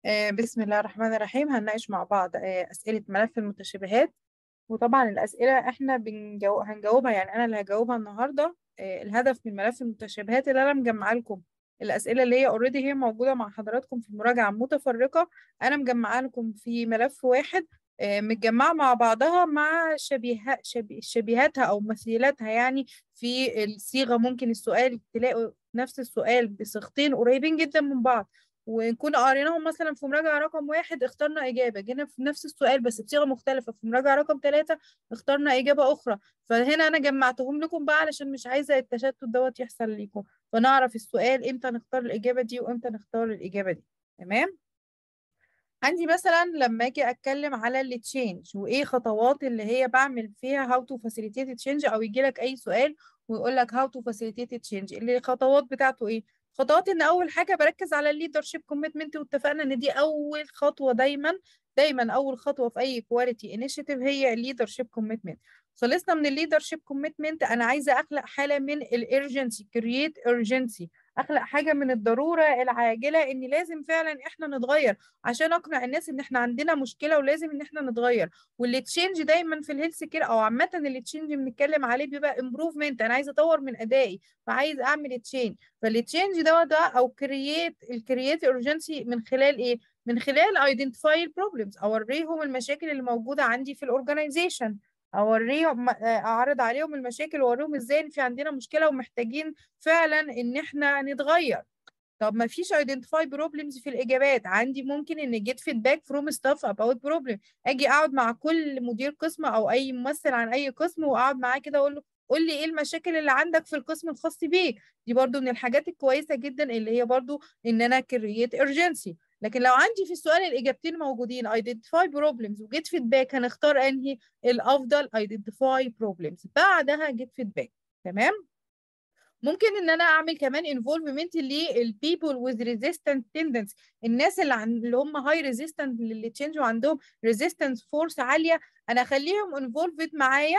آه، بسم الله الرحمن الرحيم هنناقش مع بعض آه، أسئلة ملف المتشابهات وطبعا الأسئلة احنا بنجاو... هنجاوبها يعني أنا اللي هجاوبها النهاردة آه، الهدف من ملف المتشابهات اللي أنا مجمعة لكم الأسئلة اللي هي اوريدي هي موجودة مع حضراتكم في المراجعة المتفرقة أنا مجمعة لكم في ملف واحد آه، متجمعة مع بعضها مع شبيه... شبي... شبيهاتها أو مثيلاتها يعني في الصيغة ممكن السؤال تلاقوا نفس السؤال بصيغتين قريبين جدا من بعض ونكون قريناهم مثلا في مراجعة رقم واحد اخترنا إجابة جينا في نفس السؤال بس بصيغة مختلفة في مراجعة رقم ثلاثة اخترنا إجابة أخرى فهنا أنا جمعتهم لكم بقى علشان مش عايزة التشتت دوت يحصل ليكم فنعرف السؤال إمتى نختار الإجابة دي وإمتى نختار الإجابة دي تمام عندي مثلا لما اجي اتكلم على التشينج وايه خطوات اللي هي بعمل فيها هاو تو فاسيليتيت تشينج او يجي لك اي سؤال ويقول لك هاو تو فاسيليتيت تشينج اللي الخطوات بتاعته ايه خطوات ان اول حاجه بركز على الليدرشيب كوميتمنت واتفقنا ان دي اول خطوه دايما دايما اول خطوه في اي كواليتي انيشيتيف هي الليدرشيب كوميتمنت خلصنا من الليدرشيب كوميتمنت انا عايزه اخلق حاله من الارجنسي كرييت urgency اخلق حاجه من الضروره العاجله ان لازم فعلا احنا نتغير عشان اقنع الناس ان احنا عندنا مشكله ولازم ان احنا نتغير واللي تشينج دايما في الهيلث كير او عامه اللي تشينج بنتكلم عليه بيبقى امبروفمنت انا عايزه اطور من ادائي فعايز اعمل تشينج فالتشينج ده ده او كرييت الكرييت urgency من خلال ايه من خلال ايدنتيفاي البروبلمز اوريهم المشاكل اللي موجوده عندي في الاورجنايزيشن اوريهم اعرض عليهم المشاكل واوريهم ازاي ان في عندنا مشكله ومحتاجين فعلا ان احنا نتغير طب ما فيش identify problems في الاجابات عندي ممكن ان get feedback from staff about problem اجي اقعد مع كل مدير قسم او اي ممثل عن اي قسم واقعد معاه كده اقول له قول لي ايه المشاكل اللي عندك في القسم الخاص بيك دي برضو من الحاجات الكويسه جدا اللي هي برضو ان انا create urgency لكن لو عندي في السؤال الاجابتين موجودين identify problems و get feedback هنختار انهي الافضل identify problems بعدها get feedback تمام ممكن ان انا اعمل كمان involvement للبيبل with resistant tendency الناس اللي, عن... اللي هم high resistant للتشينج وعندهم resistance force عاليه انا اخليهم involved معايا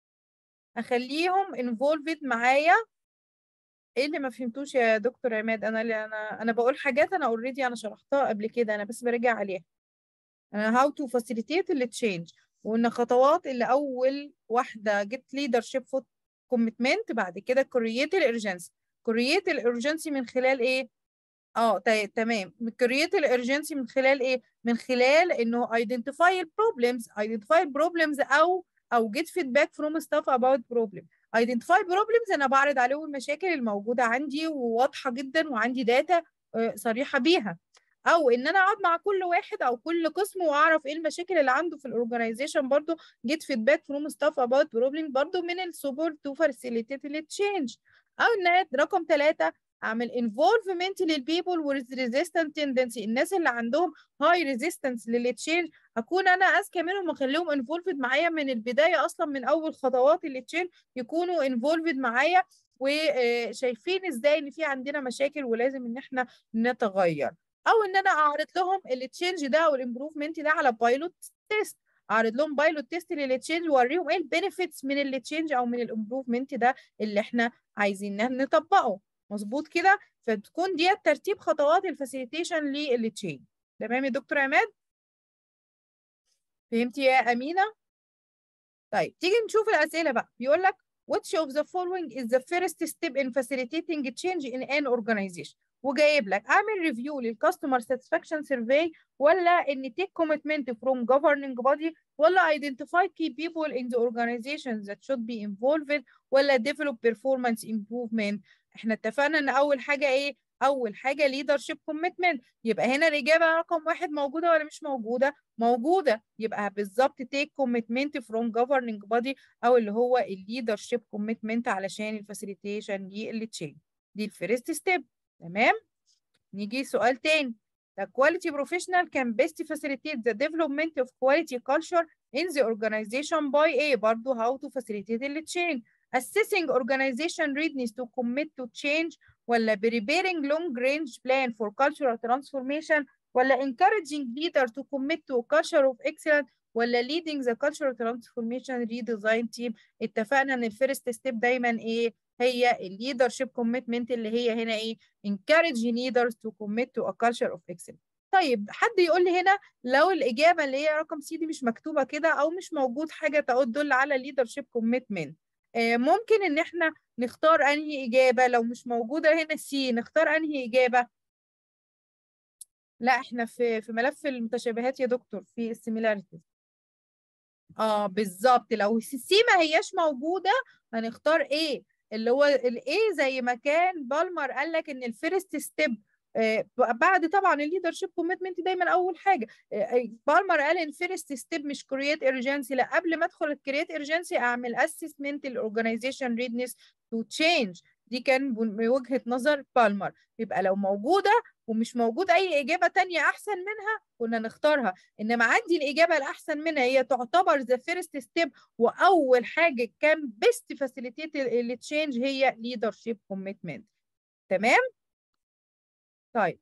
اخليهم involved معايا ايه اللي ما فهمتوش يا دكتور عماد انا اللي انا انا بقول حاجات انا اوريدي انا شرحتها قبل كده انا بس براجع عليها انا how to facilitate التشينج وان خطوات اللي اول واحده جبت leadership commitment بعد كده create الارجنسي create الارجنسي من خلال ايه اه تمام create الارجنسي من خلال ايه من خلال انه identify problems identify problems او او get feedback from staff about problem identify problems انا بعرض عليهم المشاكل الموجوده عندي وواضحه جدا وعندي داتا صريحه بيها او ان انا اقعد مع كل واحد او كل قسم واعرف ايه المشاكل اللي عنده في الاورجنايزيشن برضو get feedback from staff about problem برضو من السبورت to facilitate the change او ان رقم ثلاثة اعمل involvement للبيبل with resistant tendency الناس اللي عندهم high resistance للتشينج اكون انا اذكى منهم واخليهم involved معايا من البدايه اصلا من اول خطوات التشينج يكونوا involved معايا وشايفين ازاي ان في عندنا مشاكل ولازم ان احنا نتغير او ان انا اعرض لهم التشينج ده او الامبروفمنت ده على بايلوت تيست اعرض لهم بايلوت تيست للتشينج واوريهم ايه البينيفيتس من التشينج او من الامبروفمنت ده اللي احنا عايزين نطبقه مظبوط كده فتكون دي ترتيب خطوات الفاسيليتيشن للتشينج تمام يا دكتور عماد فهمتي يا امينه طيب تيجي نشوف الاسئله بقى بيقول لك which of the following is the first step in facilitating change in an organization وجايب لك اعمل ريفيو للكاستمر ساتسفاكشن سيرفي ولا ان تيك كوميتمنت فروم governing body ولا identify key people in the organization that should be involved ولا develop performance improvement احنا اتفقنا ان اول حاجه ايه اول حاجه leadership commitment يبقى هنا الاجابه رقم واحد موجوده ولا مش موجوده موجوده يبقى بالظبط take commitment from governing body او اللي هو leadership commitment علشان الفاسيليتيشن للتشينج دي الفيرست ستيب تمام نيجي سؤال تاني The quality professional can best facilitate the development of quality culture in the organization by A برضو how to facilitate the change assessing organization readiness to commit to change ولا preparing long range plan for cultural transformation ولا encouraging leader to commit to a culture of excellence ولا leading the cultural transformation redesign team اتفقنا ان الفيرست ستيب دايما ايه هي الليدرشيب كوميتمنت اللي هي هنا ايه encourage leaders to commit to a culture of excellence طيب حد يقول لي هنا لو الإجابة اللي هي رقم سي دي مش مكتوبة كده أو مش موجود حاجة تدل على leadership commitment آه، ممكن إن إحنا نختار أنهي إجابة لو مش موجودة هنا سي نختار أنهي إجابة لا إحنا في في ملف المتشابهات يا دكتور في السيميلاريتيز اه بالظبط لو سي ما هياش موجودة هنختار ايه اللي هو الايه زي ما كان بالمر قال لك ان الفيرست ستيب بعد طبعا الليدرشيب كوميتمنت دايما اول حاجه بالمر قال ان فيرست ستيب مش كرييت ايرجنسي لا قبل ما ادخل كرييت ايرجنسي اعمل اسسمنت الاورجنايزيشن ريدنس تو تشينج دي كان من وجهه نظر بالمر يبقى لو موجوده ومش موجود اي اجابه تانية احسن منها كنا نختارها انما عندي الاجابه الاحسن منها هي تعتبر ذا فيرست ستيب واول حاجه كان بيست فاسيليتيت التشينج هي ليدرشيب كوميتمنت تمام طيب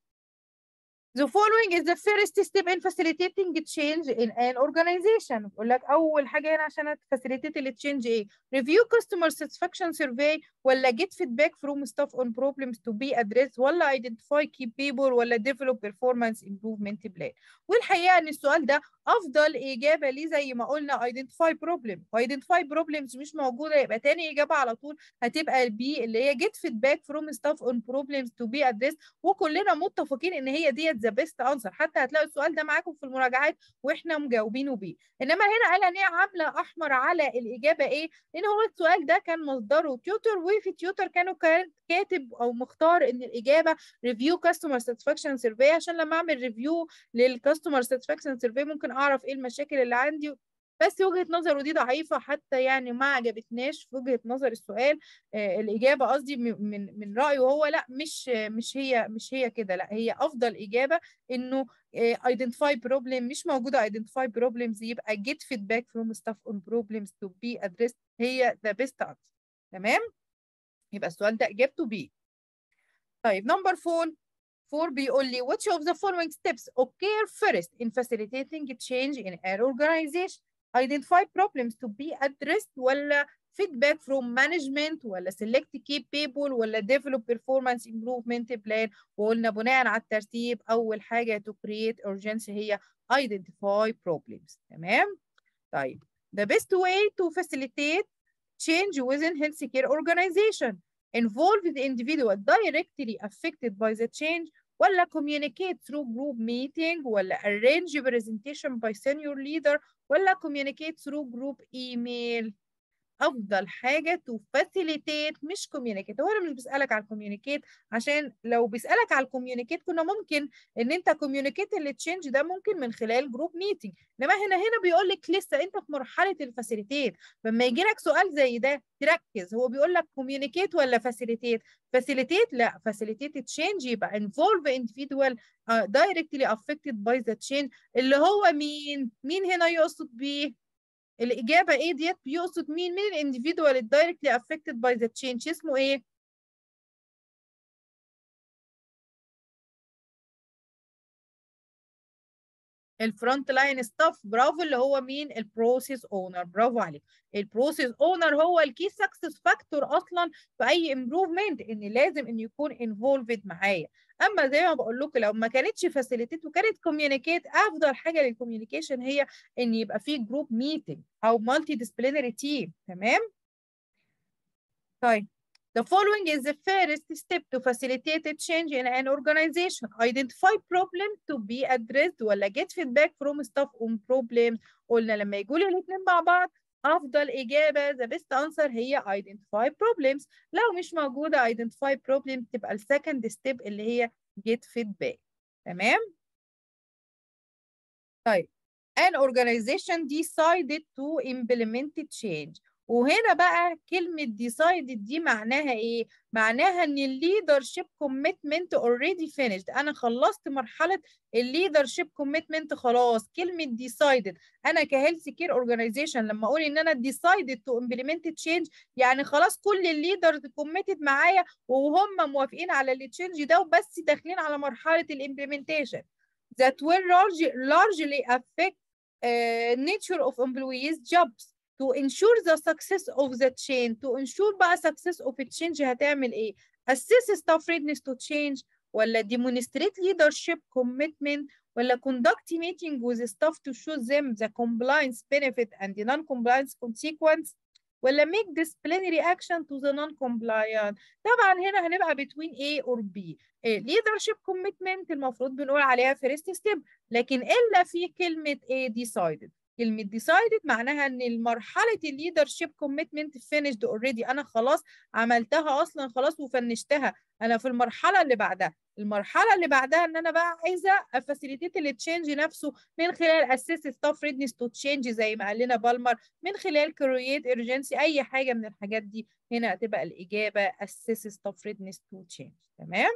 The following is the first step in facilitating change in an organization. بقول لك أول حاجة هنا عشان facilitate ال change إيه؟ Review customer satisfaction survey ولا get feedback from staff on problems to be addressed ولا identify key people ولا develop performance improvement plan. والحقيقة إن السؤال ده أفضل إجابة ليه زي ما قلنا identify problem. identify problems مش موجودة يبقى تاني إجابة على طول هتبقى البي اللي هي get feedback from staff on problems to be addressed وكلنا متفقين إن هي ديت ذا بيست انسر حتى هتلاقوا السؤال ده معاكم في المراجعات واحنا مجاوبينه بيه انما هنا قال ان هي عامله احمر على الاجابه ايه لان هو السؤال ده كان مصدره تيوتر وفي تيوتر كانوا كاتب او مختار ان الاجابه ريفيو كاستمر ساتسفاكشن سيرفي عشان لما اعمل ريفيو للكاستمر ساتسفاكشن سيرفي ممكن اعرف ايه المشاكل اللي عندي بس وجهة نظره دي ضعيفة حتى يعني ما عجبتناش في وجهة نظر السؤال آه الإجابة قصدي من من رأيه هو لا مش مش هي مش هي كده لا هي أفضل إجابة إنه آه identify problem مش موجودة identify problems يبقى get feedback from staff on problems to be addressed هي the best answer تمام يبقى السؤال ده إجابته B طيب نمبر 4 4 بيقول لي which of the following steps occur first in facilitating change in an organization identify problems to be addressed ولا feedback from management ولا select key people ولا develop performance improvement plan وقلنا بناء على الترتيب أول حاجة to create urgency هي identify problems تمام طيب the best way to facilitate change within healthcare organization involve the individual directly affected by the change ولا communicate through group meeting ولا arrange presentation by senior leader ولا communicate through group email افضل حاجه to facilitate مش communicate هو انا مش بسالك على الكوميونيكيت عشان لو بيسالك على الكوميونيكيت كنا ممكن ان انت كوميونيكيت اللي تشينج ده ممكن من خلال جروب ميتنج انما هنا هنا بيقول لك لسه انت في مرحله الفاسيليتيت فلما يجي لك سؤال زي ده تركز هو بيقول لك كوميونيكيت ولا فاسيليتيت فاسيليتيت لا فاسيليتيت تشينج يبقى involve individual uh, directly affected by the change اللي هو مين مين هنا يقصد بيه الإجابة إيه ديت بيقصد مين مين الانديفيدوال الدايركتلي affected by the change اسمه إيه؟ الفرونت لاين ستاف برافو اللي هو مين البروسيس اونر برافو عليك البروسيس اونر هو الكي سكسس فاكتور اصلا في اي امبروفمنت ان لازم ان يكون انفولفد معايا اما زي ما بقول لكم لو ما كانتش فاسيليتيت وكانت كوميونيكيت افضل حاجه للكوميونيكيشن هي ان يبقى في جروب ميتنج او مالتي ديسبلينري تيم تمام طيب The following is the first step to facilitate a change in an organization. Identify problem to be addressed ولا get feedback from staff on problems. قلنا لما يقولوا الاثنين مع بعض أفضل إجابة the best answer هي identify problems. لو مش موجودة identify problems تبقى ال second step اللي هي get feedback. تمام؟ طيب an organization decided to implement change. وهنا بقى كلمة decided دي معناها إيه؟ معناها إن الليدرشيب كوميتمنت already finished أنا خلصت مرحلة الليدرشيب كوميتمنت خلاص كلمة decided أنا كهيلث كير أورجانيزيشن لما أقول إن أنا decided to implement change يعني خلاص كل الليدرز كوميتد معايا وهم موافقين على التشينج ده وبس داخلين على مرحلة الامبلمنتيشن that will large, largely affect uh, nature of employees jobs to ensure the success of the chain to ensure بقى success of a change هتعمل ايه assess staff readiness to change ولا demonstrate leadership commitment ولا conduct meeting with staff to show them the compliance benefit and the non-compliance consequence ولا make disciplinary action to the non-compliant طبعا هنا هنبقى between A or B leadership commitment المفروض بنقول عليها first step لكن إلا في كلمة A decided كلمة decided معناها ان المرحلة الليدرشيب كوميتمنت finished already انا خلاص عملتها اصلا خلاص وفنشتها انا في المرحلة اللي بعدها المرحلة اللي بعدها ان انا بقى عايزة افاسيليتيت التشينج نفسه من خلال اسيس ستاف ريدنس تو تشينج زي ما قال لنا بالمر من خلال كرييت ايرجنسي اي حاجة من الحاجات دي هنا هتبقى الاجابة اسيس ستاف ريدنس تو تشينج تمام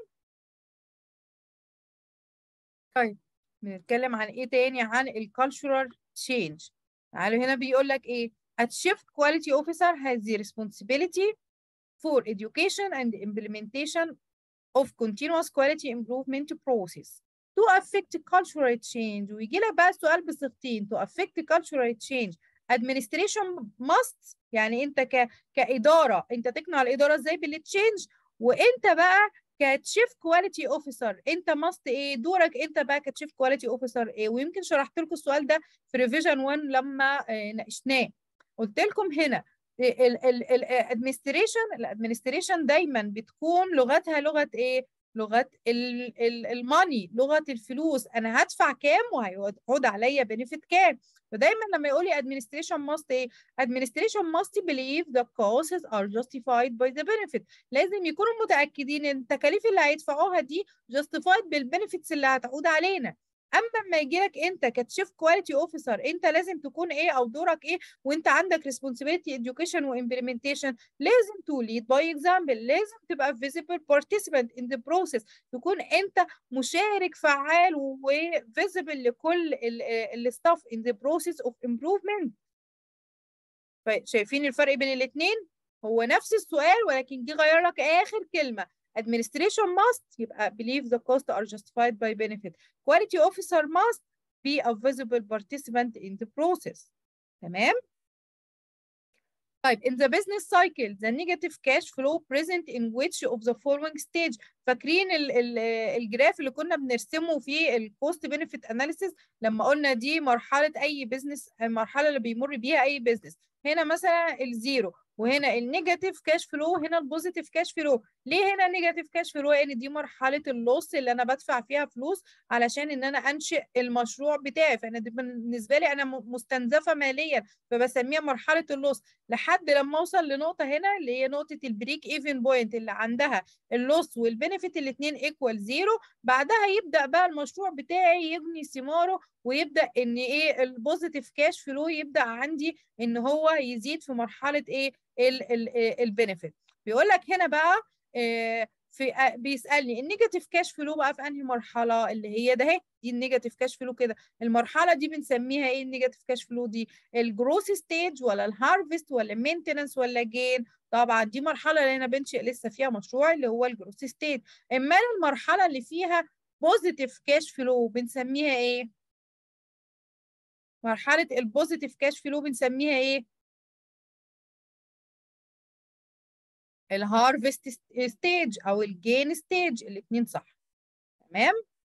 طيب بنتكلم عن ايه تاني عن الكالتشرال change تعالوا هنا بيقول لك ايه a chief quality officer has the responsibility for education and implementation of continuous quality improvement process to affect cultural change ويجي لك بقى السؤال بصيغتين to affect cultural change administration must يعني انت ك... كإدارة انت تقنع الإدارة ازاي بالتشينج وانت بقى كتشيف كواليتي اوفيسر انت ماست ايه دورك انت بقى كتشيف كواليتي اوفيسر ايه ويمكن شرحت لكم السؤال ده في ريفيجن 1 لما اه ناقشناه قلت لكم هنا الادمنستريشن الادمنستريشن دايما بتكون لغتها لغه ايه لغه الماني لغه الفلوس انا هدفع كام وهيعود عليا بنفيت كام فدايما لما يقول لي administration must ايه administration must believe the costs are justified by the benefit لازم يكونوا متاكدين ان التكاليف اللي هيدفعوها دي justified بالبنفيتس اللي هتعود علينا اما لما يجي لك انت كتشيف كواليتي اوفيسر انت لازم تكون ايه او دورك ايه وانت عندك responsibility education وامبلمنتيشن لازم تو ليد باي اكزامبل لازم تبقى visible participant in the process تكون انت مشارك فعال وفيزبل لكل الستاف in the process of improvement شايفين الفرق بين الاثنين هو نفس السؤال ولكن جه غير لك اخر كلمه administration must يبقى believe the costs are justified by benefit quality officer must be a visible participant in the process تمام طيب in the business cycle the negative cash flow present in which of the following stage فاكرين ال ال الجراف اللي كنا بنرسمه في الكوست بنفيت اناليسيس لما قلنا دي مرحله اي بزنس المرحله اللي بيمر بيها اي بزنس هنا مثلا الزيرو وهنا النيجاتيف كاش فلو هنا البوزيتيف كاش فلو ليه هنا نيجاتيف كاش فلو لان دي مرحله اللوس اللي انا بدفع فيها فلوس علشان ان انا انشئ المشروع بتاعي فانا دي بالنسبه لي انا مستنزفه ماليا فبسميها مرحله اللوس لحد لما اوصل لنقطه هنا اللي هي نقطه البريك ايفن بوينت اللي عندها اللوس والبنفيت الاثنين ايكوال زيرو بعدها يبدا بقى المشروع بتاعي يبني ثماره ويبدا ان ايه البوزيتيف كاش فلو يبدا عندي ان هو يزيد في مرحله ايه البنفيت بيقول لك هنا بقى في بيسالني النيجاتيف كاش فلو بقى في انهي مرحله اللي هي ده اهي دي النيجاتيف كاش فلو كده المرحله دي بنسميها ايه النيجاتيف كاش فلو دي الجروث ستيج ولا الهارفست ولا مينتننس ولا جين طبعا دي مرحله اللي انا بنشئ لسه فيها مشروع اللي هو الجروث ستيج اما المرحله اللي فيها بوزيتيف كاش فلو بنسميها ايه مرحله البوزيتيف كاش فلو بنسميها ايه الهارفست ستيج او الجين ستيج الاثنين صح تمام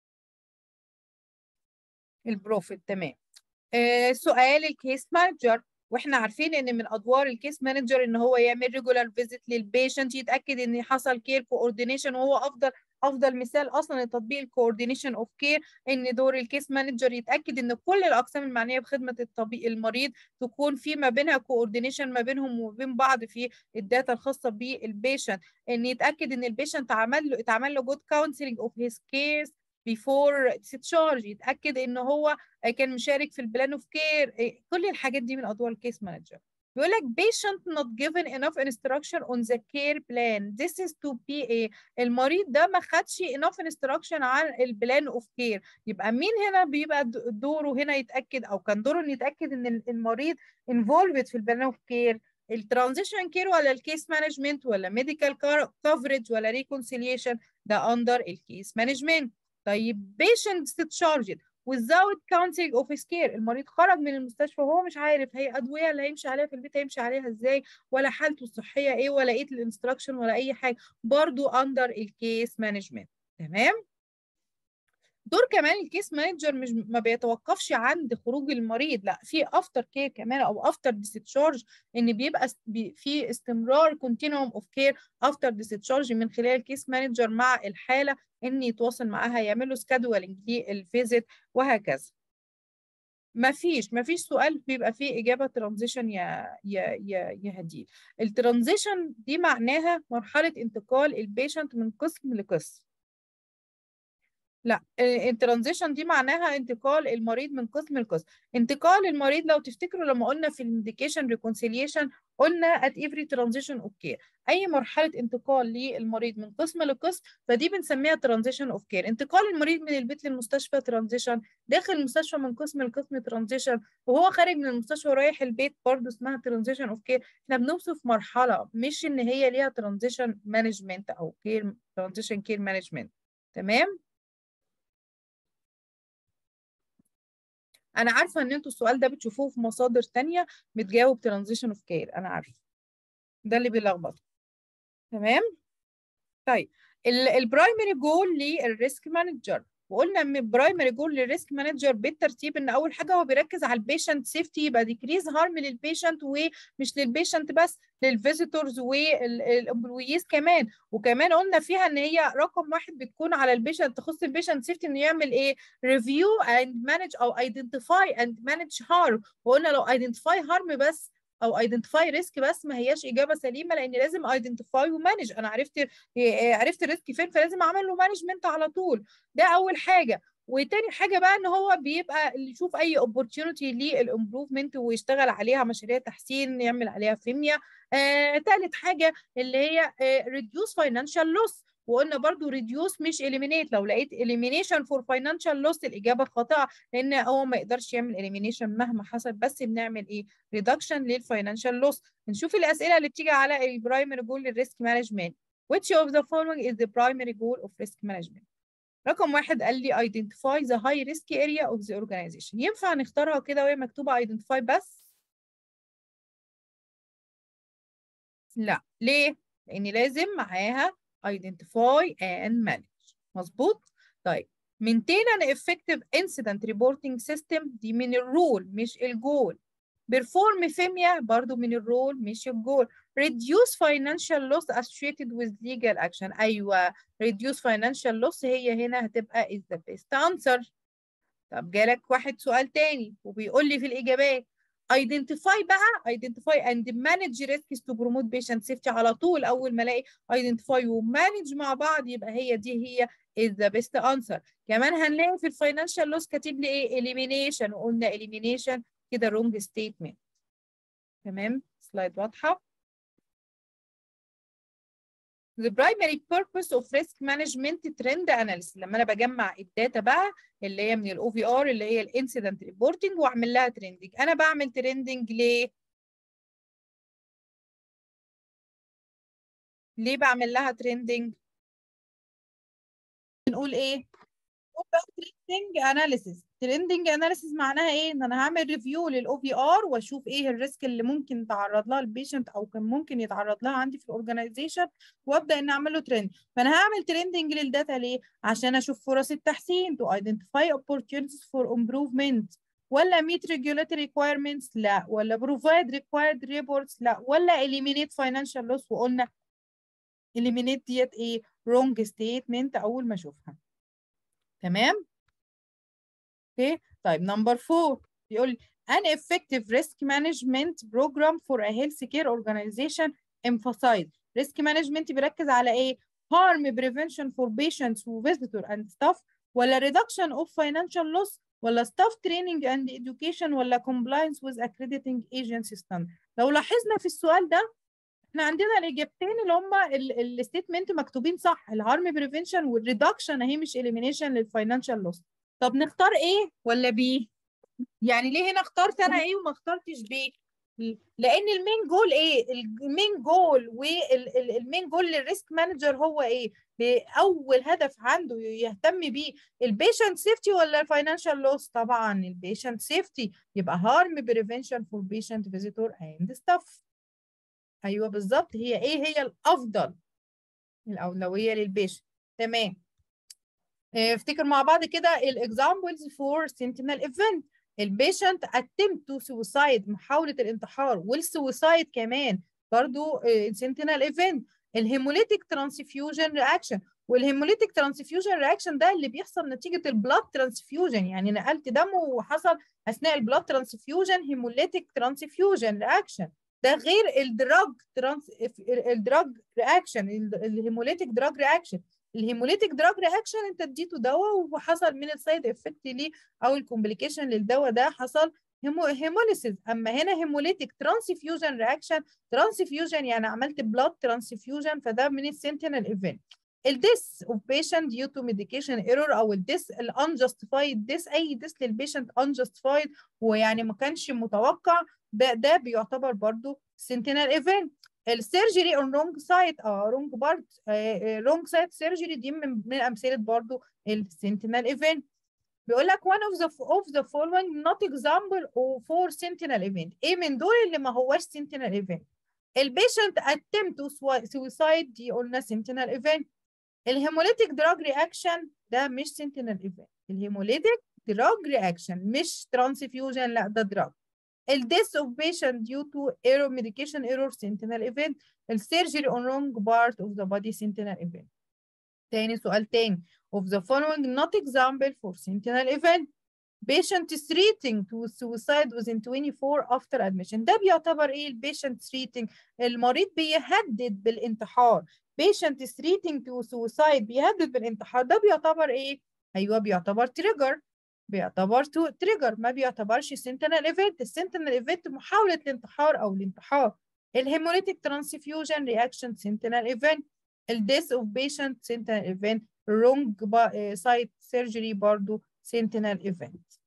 البروفيت تمام آه سؤال الكيس مانجر واحنا عارفين ان من ادوار الكيس مانجر ان هو يعمل ريجولار فيزيت للبيشنت يتاكد ان حصل كير كوردينيشن وهو افضل افضل مثال اصلا لتطبيق الكوردينيشن اوف كير ان دور الكيس مانجر يتاكد ان كل الاقسام المعنيه بخدمه الطبيب المريض تكون في ما بينها كوردينيشن ما بينهم وبين بعض في الداتا الخاصه بالبيشنت ان يتاكد ان البيشنت عمل له اتعمل له جود كونسلنج اوف هيز كيس بيفور discharge يتاكد ان هو كان مشارك في البلان اوف كير كل الحاجات دي من ادوار الكيس مانجر بيقول لك patient not given enough instruction on the care plan this is to be a المريض ده ما خدش enough instruction عن البلان اوف كير يبقى مين هنا بيبقى دوره هنا يتاكد او كان دوره انه يتاكد ان المريض involved في البلان اوف كير الترانزيشن كير ولا الكيس مانجمنت ولا ميديكال كفرج ولا ريكونسيليشن ده اندر الكيس مانجمنت طيب patient discharged without counting of his care المريض خرج من المستشفى وهو مش عارف هي ادويه اللي هيمشي عليها في البيت هيمشي عليها ازاي ولا حالته الصحيه ايه ولا ايه الانستراكشن ولا اي حاجه برضو اندر الكيس مانجمنت تمام دور كمان الكيس مانجر مش ما بيتوقفش عند خروج المريض لا في افتر كير كمان او افتر ديستشارج ان بيبقى في استمرار كونتينوم اوف كير افتر ديستشارج من خلال الكيس مانجر مع الحاله ان يتواصل معاها يعمل له سكادولينج للفيزيت وهكذا ما فيش ما فيش سؤال بيبقى فيه إجابة ترانزيشن يا يا يا يا هديل الترانزيشن دي معناها مرحلة انتقال البيشنت من قسم لقسم لا الترانزيشن دي معناها انتقال المريض من قسم لقسم انتقال المريض لو تفتكروا لما قلنا في الميديكيشن ريكونسيليشن قلنا at every transition of care اي مرحله انتقال للمريض من قسم لقسم فدي بنسميها transition of care انتقال المريض من البيت للمستشفى transition داخل المستشفى من قسم لقسم transition وهو خارج من المستشفى ورايح البيت برضه اسمها transition of care احنا بنوصف مرحله مش ان هي ليها transition management او care transition care management تمام انا عارفه ان انتوا السؤال ده بتشوفوه في مصادر تانية بتجاوب ترانزيشن اوف كير انا عارفه ده اللي بيلخبط تمام طيب البرايمري جول للريسك مانجر وقلنا ان البرايمري جول للريسك مانجر بالترتيب ان اول حاجه هو بيركز على البيشنت سيفتي يبقى ديكريز هارم للبيشنت ومش للبيشنت بس للفيزيتورز والامبلويز كمان وكمان قلنا فيها ان هي رقم واحد بتكون على البيشنت تخص البيشنت سيفتي انه يعمل ايه ريفيو اند مانج او ايدنتيفاي اند مانج هارم وقلنا لو ايدنتيفاي هارم بس او ايدنتيفاي ريسك بس ما هياش اجابه سليمه لان لازم ايدنتيفاي ومانج انا عرفت عرفت الريسك فين فلازم اعمل له مانجمنت على طول ده اول حاجه وتاني حاجه بقى ان هو بيبقى يشوف اي اوبورتيونيتي للامبروفمنت ويشتغل عليها مشاريع تحسين يعمل عليها فيميا آه، تالت حاجه اللي هي ريديوس فاينانشال لوس وقلنا برضو ريديوس مش اليمينيت لو لقيت اليمينيشن فور فاينانشال لوس الاجابه خاطئه لان هو ما يقدرش يعمل اليمينيشن مهما حصل بس بنعمل ايه ريدكشن للفاينانشال لوس نشوف الاسئله اللي بتيجي على البرايمري جول للريسك مانجمنت which of the following is the primary goal of risk management رقم واحد قال لي identify the high risk area of the organization ينفع نختارها كده وهي مكتوبه identify بس لا ليه لان لازم معاها identify and manage مظبوط طيب maintain an effective incident reporting system دي من الرول مش الجول perform فيميا برضو من الرول مش الجول reduce financial loss associated with legal action أيوة reduce financial loss هي هنا هتبقى is the best answer طب جالك واحد سؤال تاني وبيقول لي في الإجابات identify بقى identify and manage risks to promote patient safety على طول اول ما الاقي identify ومانج مع بعض يبقى هي دي هي is the best answer كمان هنلاقي في الفاينانشال لوس كاتب لي ايه elimination وقلنا elimination كده wrong statement تمام سلايد واضحه The primary purpose of risk management trend analysis لما انا بجمع الداتا بقى اللي هي من الاو في ار اللي هي الانسيدنت ريبورتنج واعمل لها ترندنج انا بعمل ترندنج ليه ليه بعمل لها ترندنج بنقول ايه ترندنج اناليسيس ترندنج اناليسيس معناها ايه ان انا هعمل ريفيو للاو في ار واشوف ايه الريسك اللي ممكن يتعرض لها البيشنت او كان ممكن يتعرض لها عندي في الاورجنايزيشن وابدا ان اعمل له ترند فانا هعمل ترندنج للداتا ليه عشان اشوف فرص التحسين to identify opportunities for improvement ولا meet regulatory requirements لا ولا provide required reports لا ولا eliminate financial loss وقلنا eliminate ديت ايه wrong statement اول ما اشوفها تمام اوكي طيب نمبر 4 بيقول an effective risk management program for a healthcare organization emphasize risk management بيركز على ايه harm prevention for patients و visitor and staff ولا reduction of financial loss ولا staff training and education ولا compliance with accrediting agency standard لو لاحظنا في السؤال ده احنا عندنا الاجابتين اللي هم الستيتمنت مكتوبين صح الهارم بريفنشن والريدكشن اهي مش اليمينيشن للفاينانشال لوس طب نختار ايه ولا بي يعني ليه هنا اخترت انا ايه وما اخترتش بي لان المين جول ايه المين جول والمين جول للريسك مانجر هو ايه اول هدف عنده يهتم بيه البيشنت سيفتي ولا الفاينانشال لوس طبعا البيشنت سيفتي يبقى هارم بريفنشن فور بيشنت فيزيتور اند ستاف ايوه بالظبط هي ايه هي الافضل الاولويه للبيشنت تمام افتكر مع بعض كده الاكزامبلز فور سنتينال ايفنت البيشنت attempt to suicide محاولة الانتحار والسويسايد كمان برضو سنتينال ايفنت الهيموليتيك ترانسفيوجن رياكشن والهيموليتيك ترانسفيوجن رياكشن ده اللي بيحصل نتيجه البلاد ترانسفيوجن يعني نقلت دم وحصل اثناء البلاد ترانسفيوجن هيموليتيك ترانسفيوجن رياكشن ده غير الدراج ترانس الدراج رياكشن الهيموليتيك دراج رياكشن الهيموليتيك دراج رياكشن انت اديته دواء وحصل من السايد افكت ليه او الكومبليكيشن للدواء ده حصل هيموليسيس اما هنا هيموليتيك ترانسفيوجن رياكشن ترانسفيوجن يعني عملت بلاد ترانسفيوجن فده من السنتينال ايفنت الديس اوف بيشنت ديو تو ميديكيشن ايرور او الديس الانجستيفايد ديس اي ديس للبيشنت انجستيفايد ويعني ما كانش متوقع ده ده بيعتبر برضو سنتينال ايفنت السيرجري اون رونج سايت اه رونج بارت رونج سايت سيرجري دي من, من امثله برضو السنتينال ايفنت بيقول لك one of the of the following not example for sentinel event ايه من دول اللي ما هوش sentinel event البيشنت attempt to suicide دي قلنا sentinel event الهيموليتيك دراج رياكشن ده مش sentinel event الهيموليتيك دراج رياكشن مش transfusion لا ده دراج الديث of patient due to error medication error sentinel event السيرجري on wrong part of the body sentinel event تاني سؤال تاني of the following not example for sentinel event patient is treating to suicide within 24 after admission ده بيعتبر ايه البيشنت treating المريض بيهدد بالانتحار patient is treating to suicide بيهدد بالانتحار ده بيعتبر ايه ايوه بيعتبر trigger بيعتبر تو trigger ما بيعتبرش sentinel event السنتينال event محاولة الانتحار او الانتحار الهيموليتيك transfusion reaction sentinel event الديث اوف بيشنت sentinel event wrong site surgery برضو sentinel event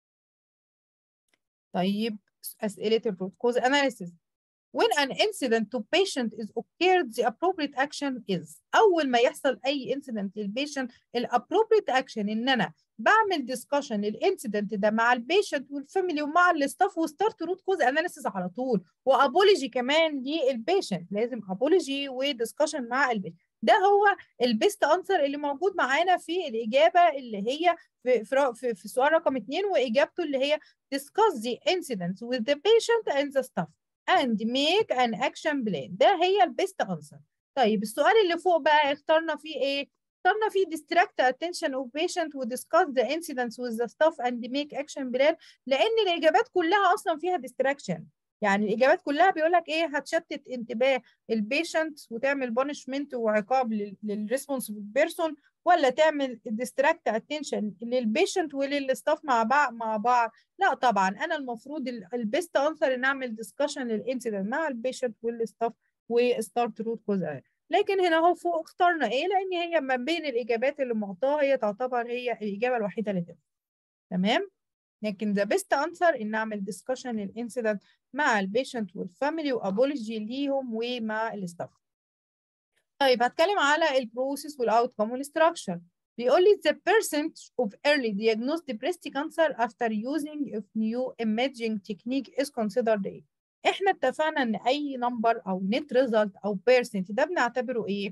طيب أسئلة الروت كوز analysis when an incident to patient is occurred the appropriate action is أول ما يحصل أي incident للبيشنت ال appropriate action إن أنا بعمل discussion للانسيدنت ده مع البيشنت والفاميلي ومع الستاف وستارت روت كوز اناليسيس على طول وابولوجي كمان للبيشنت لازم ابولوجي ودiscussion مع البيشنت ده هو البيست انسر اللي موجود معانا في الاجابه اللي هي في في, في سؤال رقم اثنين واجابته اللي هي discuss the incidents with the patient and the staff and make an action plan ده هي البيست انسر طيب السؤال اللي فوق بقى اخترنا فيه ايه اخترنا فيه distract attention of patient و discuss the incidents with the staff and make action plan لان الاجابات كلها اصلا فيها distraction يعني الاجابات كلها بيقول لك ايه هتشتت انتباه البيشنت وتعمل بانشمنت وعقاب للريسبونسبل بيرسون ولا تعمل ديستراكت اتنشن للبيشنت وللستاف مع بعض مع بعض لا طبعا انا المفروض البيست انسر ان اعمل ديسكشن للانسيدنت مع البيشنت والستاف وستارت روت كوز لكن هنا اهو فوق اخترنا ايه لان هي ما بين الاجابات اللي معطاها هي تعتبر هي الاجابه الوحيده اللي تنفع تمام لكن the best answer ان اعمل discussion للانسيدنت مع البيشنت والفاميلي وابولوجي ليهم ومع الستاف طيب هتكلم على البروسيس والاوتكم والستراكشر بيقول لي the percent of early diagnosed breast cancer after using of new imaging technique is considered ايه احنا اتفقنا ان اي نمبر او نت ريزلت او بيرسنت ده بنعتبره ايه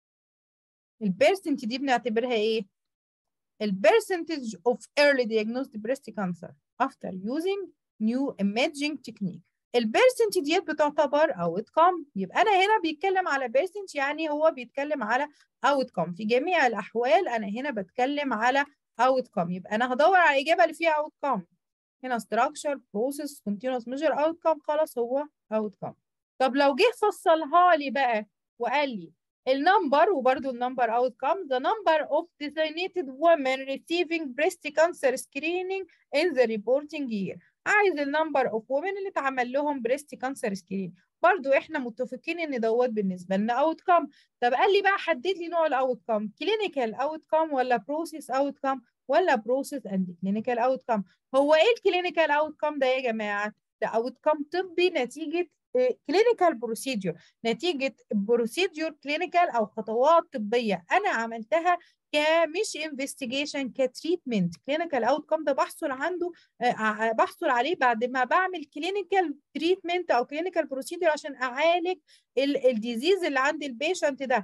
البيرسنت دي بنعتبرها ايه البرسنتج of early diagnosed breast cancer after using new imaging technique البرسنت ديت بتعتبر outcome يبقى انا هنا بيتكلم على percent يعني هو بيتكلم على outcome في جميع الاحوال انا هنا بتكلم على outcome يبقى انا هدور على الاجابه اللي فيها outcome هنا structure process continuous measure outcome خلاص هو outcome طب لو جه فصلها لي بقى وقال لي النمبر وبرده النمبر outcome the number of designated women receiving breast cancer screening in the reporting year عايز النمبر اوف وومن اللي اتعمل لهم بريست كانسر سكرين برضو احنا متفقين ان دوت بالنسبه لنا اوت كام طب قال لي بقى حدد لي نوع الاوت كام كلينيكال اوت كام ولا بروسيس اوت كام ولا بروسيس اند كلينيكال اوت كام هو ايه الكلينيكال اوت كام ده يا جماعه ده اوت كام طبي نتيجه كلينيكال بروسيدور نتيجه بروسيدور كلينيكال او خطوات طبيه انا عملتها كمش انفستيجيشن كتريتمنت كلينيكال اوت كام ده بحصل عنده بحصل عليه بعد ما بعمل كلينيكال تريتمنت او كلينيكال بروسيدور عشان اعالج الديزيز اللي عند البيشنت ده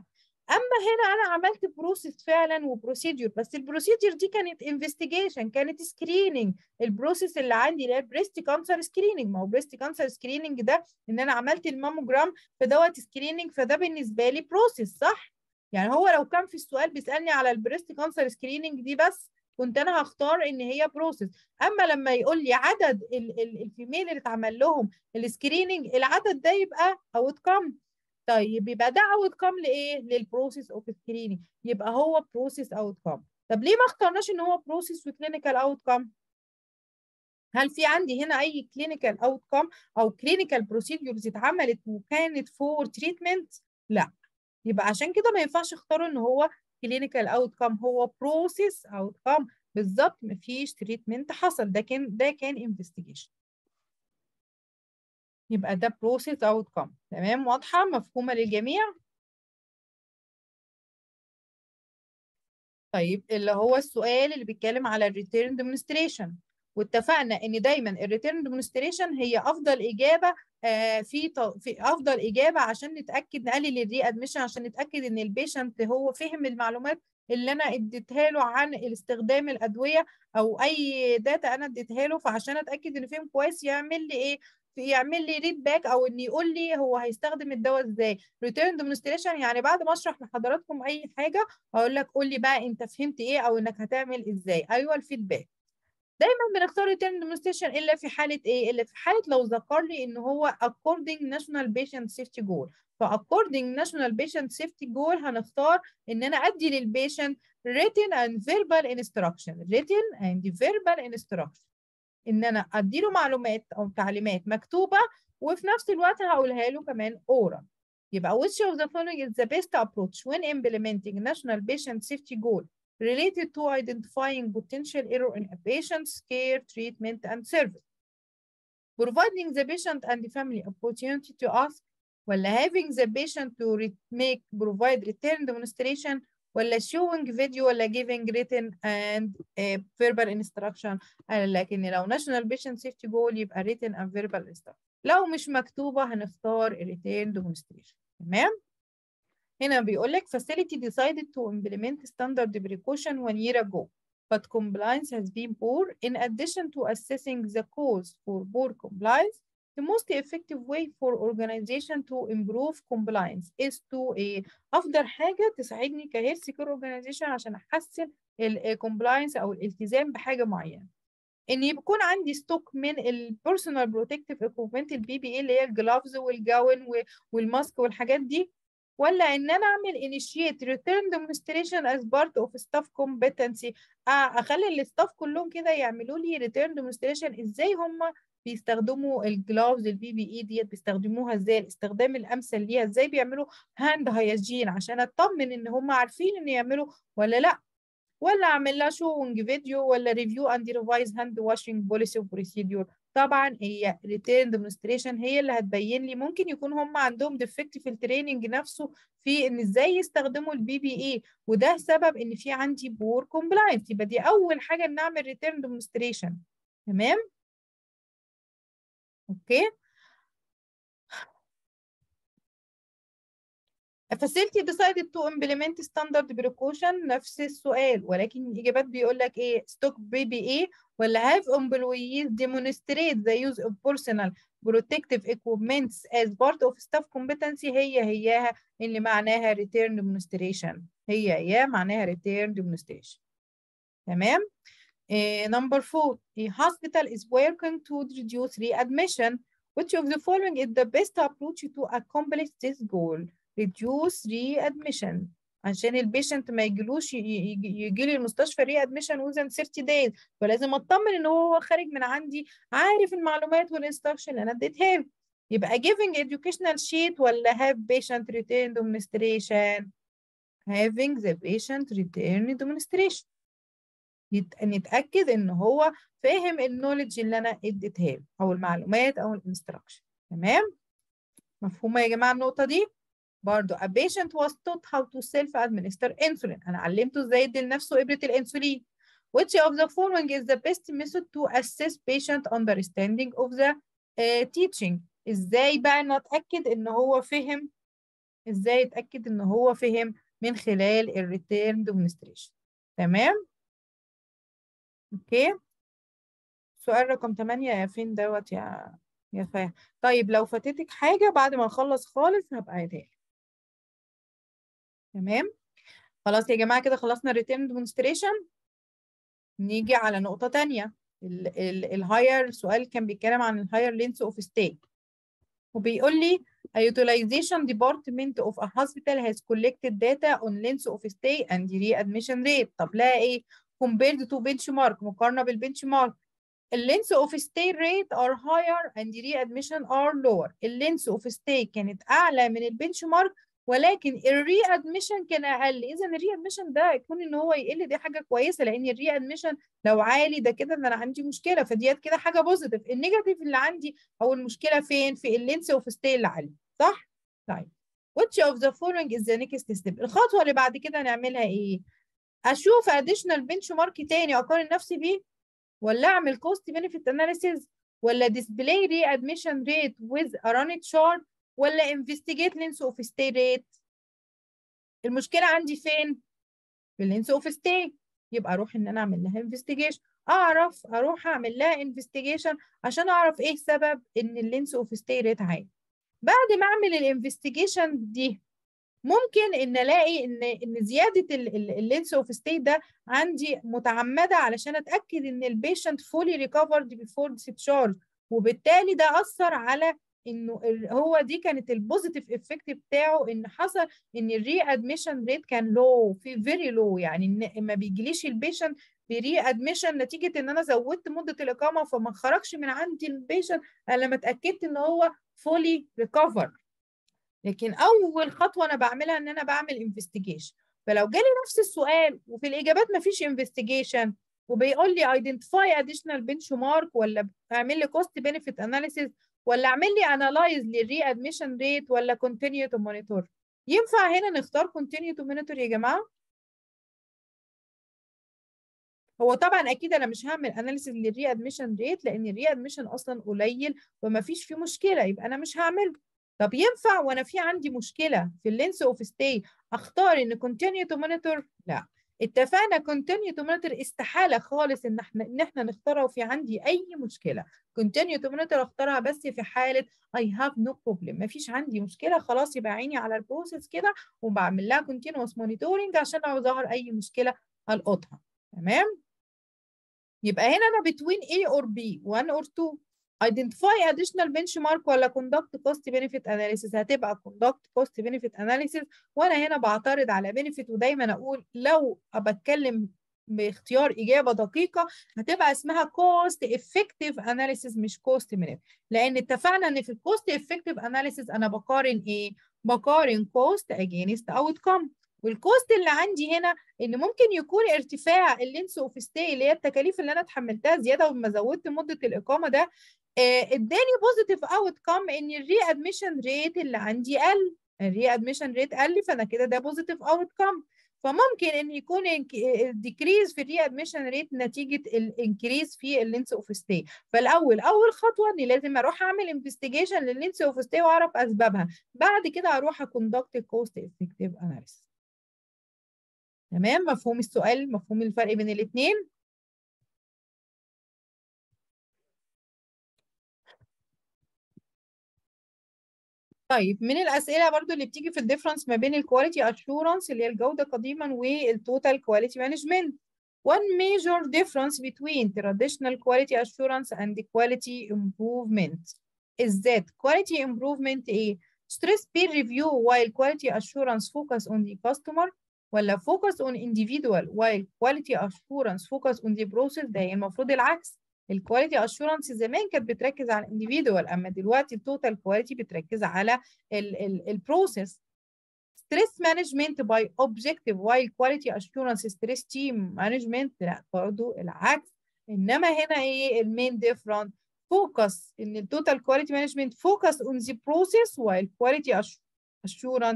اما هنا انا عملت بروسيس فعلا وبروسيدور بس البروسيدور دي كانت انفستيجيشن كانت سكريننج البروسيس اللي عندي اللي هي بريست كانسر سكريننج ما هو بريست كانسر سكريننج ده ان انا عملت الماموجرام فدوت سكريننج فده بالنسبه لي بروسيس صح يعني هو لو كان في السؤال بيسالني على البريست كانسر سكريننج دي بس كنت انا هختار ان هي بروسيس اما لما يقول لي عدد الفيميل اللي اتعمل لهم السكريننج العدد ده يبقى اوت كام طيب يبقى ده اوت كام لايه للبروسيس اوف سكريننج يبقى هو بروسيس اوت كام طب ليه ما اخترناش ان هو بروسيس وكلينيكال اوت كام هل في عندي هنا اي كلينيكال اوت كام او كلينيكال بروسيدورز اتعملت وكانت فور تريتمنت لا يبقى عشان كده ما ينفعش اختاره ان هو كلينيكال اوت كام هو بروسيس اوت كام بالظبط مفيش تريتمنت حصل ده كان ده كان انفستيجيشن يبقى ده بروسيس اوت كام تمام واضحه مفهومه للجميع طيب اللي هو السؤال اللي بيتكلم على الريتيرن ديمونستريشن واتفقنا ان دايما الريتيرن ديمونستريشن هي افضل اجابه في في افضل اجابه عشان نتاكد نقلل الري ادميشن عشان نتاكد ان البيشنت هو فهم المعلومات اللي انا اديتها له عن استخدام الادويه او اي داتا انا اديتها له فعشان اتاكد انه فهم كويس يعمل لي ايه يعمل لي ريد باك او ان يقول لي هو هيستخدم الدواء ازاي ريتيرن ديمونستريشن يعني بعد ما اشرح لحضراتكم اي حاجه اقول لك قول لي بقى انت فهمت ايه او انك هتعمل ازاي ايوه الفيدباك دايما بنختار ريتيرن ديمونستريشن الا في حاله ايه الا في حاله لو ذكر لي ان هو according national patient safety goal فaccording national patient safety goal هنختار ان انا ادي للبيشنت written and verbal instruction written and verbal instruction ان انا ادي له معلومات او تعليمات مكتوبه وفي نفس الوقت هقولها له كمان oral يبقى which of the following is the best approach when implementing national patient safety goal related to identifying potential error in a patient's care, treatment, and service. Providing the patient and the family opportunity to ask, ولا having the patient to make provide return demonstration, ولا showing video, ولا giving written and uh, verbal instruction. لكن لو national patient safety goal يبقى written and verbal instruction. لو مش مكتوبة هنختار return demonstration. تمام؟ هنا بيقول لك facility decided to implement standard precaution one year ago but compliance has been poor in addition to assessing the cause for poor compliance the most effective way for organization to improve compliance is to a افضل حاجه تساعدني كهيلث كير organization عشان احسن الكومبلاينس او الالتزام بحاجه معينه ان يكون عندي ستوك من البيرسونال بروتكتيف اكويبمنت البي بي اي اللي هي الجلافز والجاون والماسك والحاجات دي ولا ان انا اعمل initiate return demonstration as part of staff competency اخلي الستاف كلهم كده يعملوا لي return demonstration ازاي هم بيستخدموا الجلافز البي بي اي ديت بيستخدموها ازاي الاستخدام الامثل ليها ازاي بيعملوا هاند هايجين عشان اطمن ان هم عارفين ان يعملوا ولا لا ولا اعمل لها شوينج فيديو ولا ريفيو اند ريفايز هاند واشنج بوليسي وبروسيدور طبعا هي ريتيرن ديمونستريشن هي اللي هتبين لي ممكن يكون هم عندهم ديفكت في التريننج نفسه في ان ازاي يستخدموا البي بي اي وده سبب ان في عندي بور كومبلاينس يبقى دي اول حاجه نعمل ريتيرن ديمونستريشن تمام اوكي A facility decided to implement standard precaution نفس السؤال ولكن الإجابات بيقول لك إيه stock PPE ولا have employees demonstrate the use of personal protective equipments as part of staff competency هي هياها اللي معناها return demonstration هي هي معناها return demonstration تمام uh, number four a hospital is working to reduce readmission which of the following is the best approach to accomplish this goal reduce readmission عشان البيشنت ما يجيلوش يجي لي المستشفى ري ادميشن وزن 30 دايز فلازم اطمن ان هو خارج من عندي عارف المعلومات والانستراكشن اللي انا اديتها له يبقى giving educational sheet ولا have patient return demonstration having the patient return demonstration نتاكد ان هو فاهم النولج اللي انا اديتها له او المعلومات او الانستراكشن تمام مفهومه يا جماعه النقطه دي برضو a patient was taught how to self-administer insulin أنا علمته إزاي يدي لنفسه إبرة الأنسولين which of the following is the best method to assess patient understanding of the uh, teaching إزاي بقى نتأكد إن هو فهم إزاي أتأكد إن هو فهم من خلال الريتيرن ديمونستريشن تمام اوكي سؤال رقم 8 يا فين دوت يا يا فاهم طيب لو فاتتك حاجة بعد ما نخلص خالص هبقى عيدها لك تمام خلاص يا جماعة كده خلصنا الريتيرن ديمونستريشن نيجي على نقطة تانية الهاير سؤال كان بيتكلم عن الهاير لينس اوف ستي وبيقول لي a utilization department of a hospital has collected data on length of stay and readmission rate طب لا ايه compared to benchmark مقارنة بالبنش مارك اللينس اوف ستي ريت ار هاير اند readmission ار لور اللينس اوف ستي كانت اعلى من البنش مارك ولكن الري ادميشن كان اقل اذا الري ادميشن ده يكون ان هو يقل دي حاجه كويسه لان الري ادميشن لو عالي ده كده ان انا عندي مشكله فديت كده حاجه بوزيتيف النيجاتيف اللي عندي او المشكله فين في اللينس اوف ستي اللي عالي صح طيب which of the following is the next step الخطوه اللي بعد كده نعملها ايه اشوف additional benchmark تاني اقارن نفسي بيه ولا اعمل cost benefit analysis ولا display readmission rate with a run chart ولا investigate length of stay rate المشكله عندي فين في اللينس اوف ستي يبقى اروح ان انا اعمل لها انفستيجيشن اعرف اروح اعمل لها انفستيجيشن عشان اعرف ايه السبب ان اللينس اوف ستي ريت عالي بعد ما اعمل الانفستيجيشن دي ممكن ان الاقي ان ان زياده اللينس اوف ستي ده عندي متعمده علشان اتاكد ان البيشنت فولي ريكفرد بيفور ديسشارج وبالتالي ده اثر على انه هو دي كانت البوزيتيف افكت بتاعه ان حصل ان الري ادميشن ريت كان لو في فيري لو يعني ان ما بيجيليش البيشنت بري ادميشن نتيجه ان انا زودت مده الاقامه فما خرجش من عندي البيشنت الا لما اتاكدت ان هو فولي ريكفر لكن اول خطوه انا بعملها ان انا بعمل انفستيجيشن فلو جالي نفس السؤال وفي الاجابات ما فيش انفستيجيشن وبيقول لي ايدنتيفاي اديشنال بنش مارك ولا اعمل لي كوست بنفيت اناليسيس ولا اعمل لي انالايز للري ادميشن ريت ولا كونتينيو تو مونيتور ينفع هنا نختار كونتينيو تو مونيتور يا جماعه هو طبعا اكيد انا مش هعمل اناليسيز للري ادميشن ريت لان الري ادميشن اصلا قليل وما فيش فيه مشكله يبقى انا مش هعمله طب ينفع وانا في عندي مشكله في اللينس اوف ستي اختار ان كونتينيو تو مونيتور لا اتفقنا كونتينيو تو مونيتور استحاله خالص ان احنا ان احنا نختارها وفي عندي اي مشكله كونتينيو تو مونيتور اختارها بس في حاله اي هاف نو بروبلم مفيش عندي مشكله خلاص يبقى عيني على البروسيس كده وبعمل لها كونتينوس مونيتورنج عشان لو ظهر اي مشكله القطها تمام يبقى هنا انا between A or B 1 or 2 identify additional benchmark ولا conduct cost benefit analysis هتبقى conduct cost benefit analysis وانا هنا بعترض على benefit ودايما اقول لو بتكلم باختيار اجابه دقيقه هتبقى اسمها cost effective analysis مش cost benefit لان اتفقنا ان في الكوست effective analysis انا بقارن ايه بقارن cost against outcome والكوست اللي عندي هنا ان ممكن يكون ارتفاع اللينس اوف ستي اللي هي التكاليف اللي انا اتحملتها زياده وما زودت مده الاقامه ده اداني بوزيتيف اوت كام ان الري ادميشن ريت اللي عندي قل الري ادميشن ريت قل فانا كده ده بوزيتيف اوت كام فممكن ان يكون ديكريز في الري ادميشن ريت نتيجه الانكريز في اللينس اوف ستي فالاول اول خطوه اني لازم اروح اعمل انفستيجيشن لللينس اوف ستي واعرف اسبابها بعد كده اروح اكوندكت كوست افكتيف اناليسيس تمام مفهوم السؤال مفهوم الفرق بين الاثنين طيب من الاسئله برضو اللي بتيجي في الديفرنس ما بين الكواليتي اشورنس اللي هي الجوده قديما والتوتال كواليتي مانجمنت one major difference between traditional quality assurance and quality improvement is that quality improvement ايه stress peer review while quality assurance focus on the customer ولا focus on individual while quality assurance focus on the process ده المفروض العكس الكواليتي اشورنس زمان كانت بتركز على الانديفيدوال اما دلوقتي التوتال كواليتي بتركز على البروسيس ستريس مانجمنت باي اوبجكتيف وايل كواليتي اشورنس ستريس تيم مانجمنت لا برضه العكس انما هنا ايه المين ديفرنت فوكس ان التوتال كواليتي مانجمنت فوكس اون ذا بروسيس وايل كواليتي اشورنس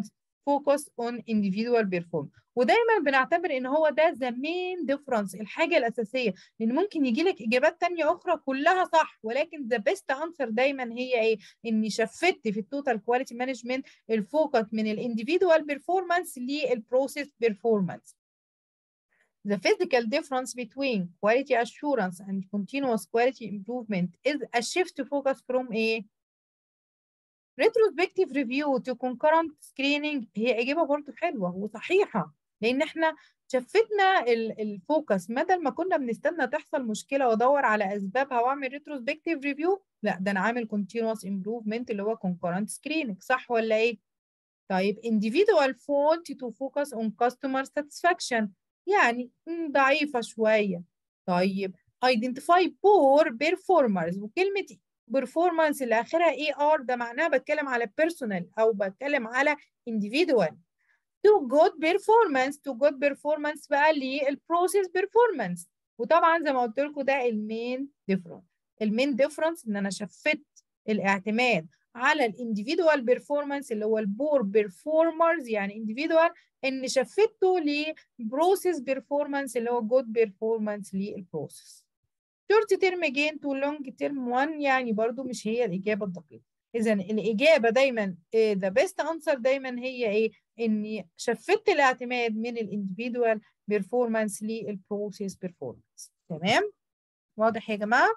focus on individual performance ودايما بنعتبر ان هو ده the main difference الحاجه الاساسيه لان ممكن يجي لك اجابات تانية اخرى كلها صح ولكن the best answer دايما هي ايه اني شفت في التوتال كواليتي مانجمنت الفوكس من الانديفيدوال بيرفورمانس للبروسيس بيرفورمانس The physical difference between quality assurance and continuous quality improvement is a shift to focus from a retrospective review to concurrent screening هي إجابة برضه حلوة وصحيحة لأن إحنا شفتنا الفوكس بدل ما كنا بنستنى تحصل مشكلة وأدور على أسبابها وأعمل retrospective review لا ده أنا عامل continuous improvement اللي هو concurrent screening صح ولا إيه؟ طيب individual fault to focus on customer satisfaction يعني ضعيفة شوية طيب identify poor performers وكلمة performance اللي آخرها ER ده معناها بتكلم على personal أو بتكلم على individual to good performance to good performance بقى للبروسيس performance وطبعا زي ما قلت لكم ده المين ديفرنس المين ديفرنس ان انا شفت الاعتماد على الانديفيدوال بيرفورمانس اللي هو البور بيرفورمرز يعني انديفيدوال ان شفته لبروسيس بيرفورمانس اللي هو جود بيرفورمانس للبروسيس شورت تيرم جين تو لونج تيرم 1 يعني برضو مش هي الاجابه الدقيقه اذا الاجابه دايما ذا بيست انسر دايما هي ايه اني شفت الاعتماد من الانديفيدوال بيرفورمانس للبروسيس بيرفورمانس تمام واضح يا جماعه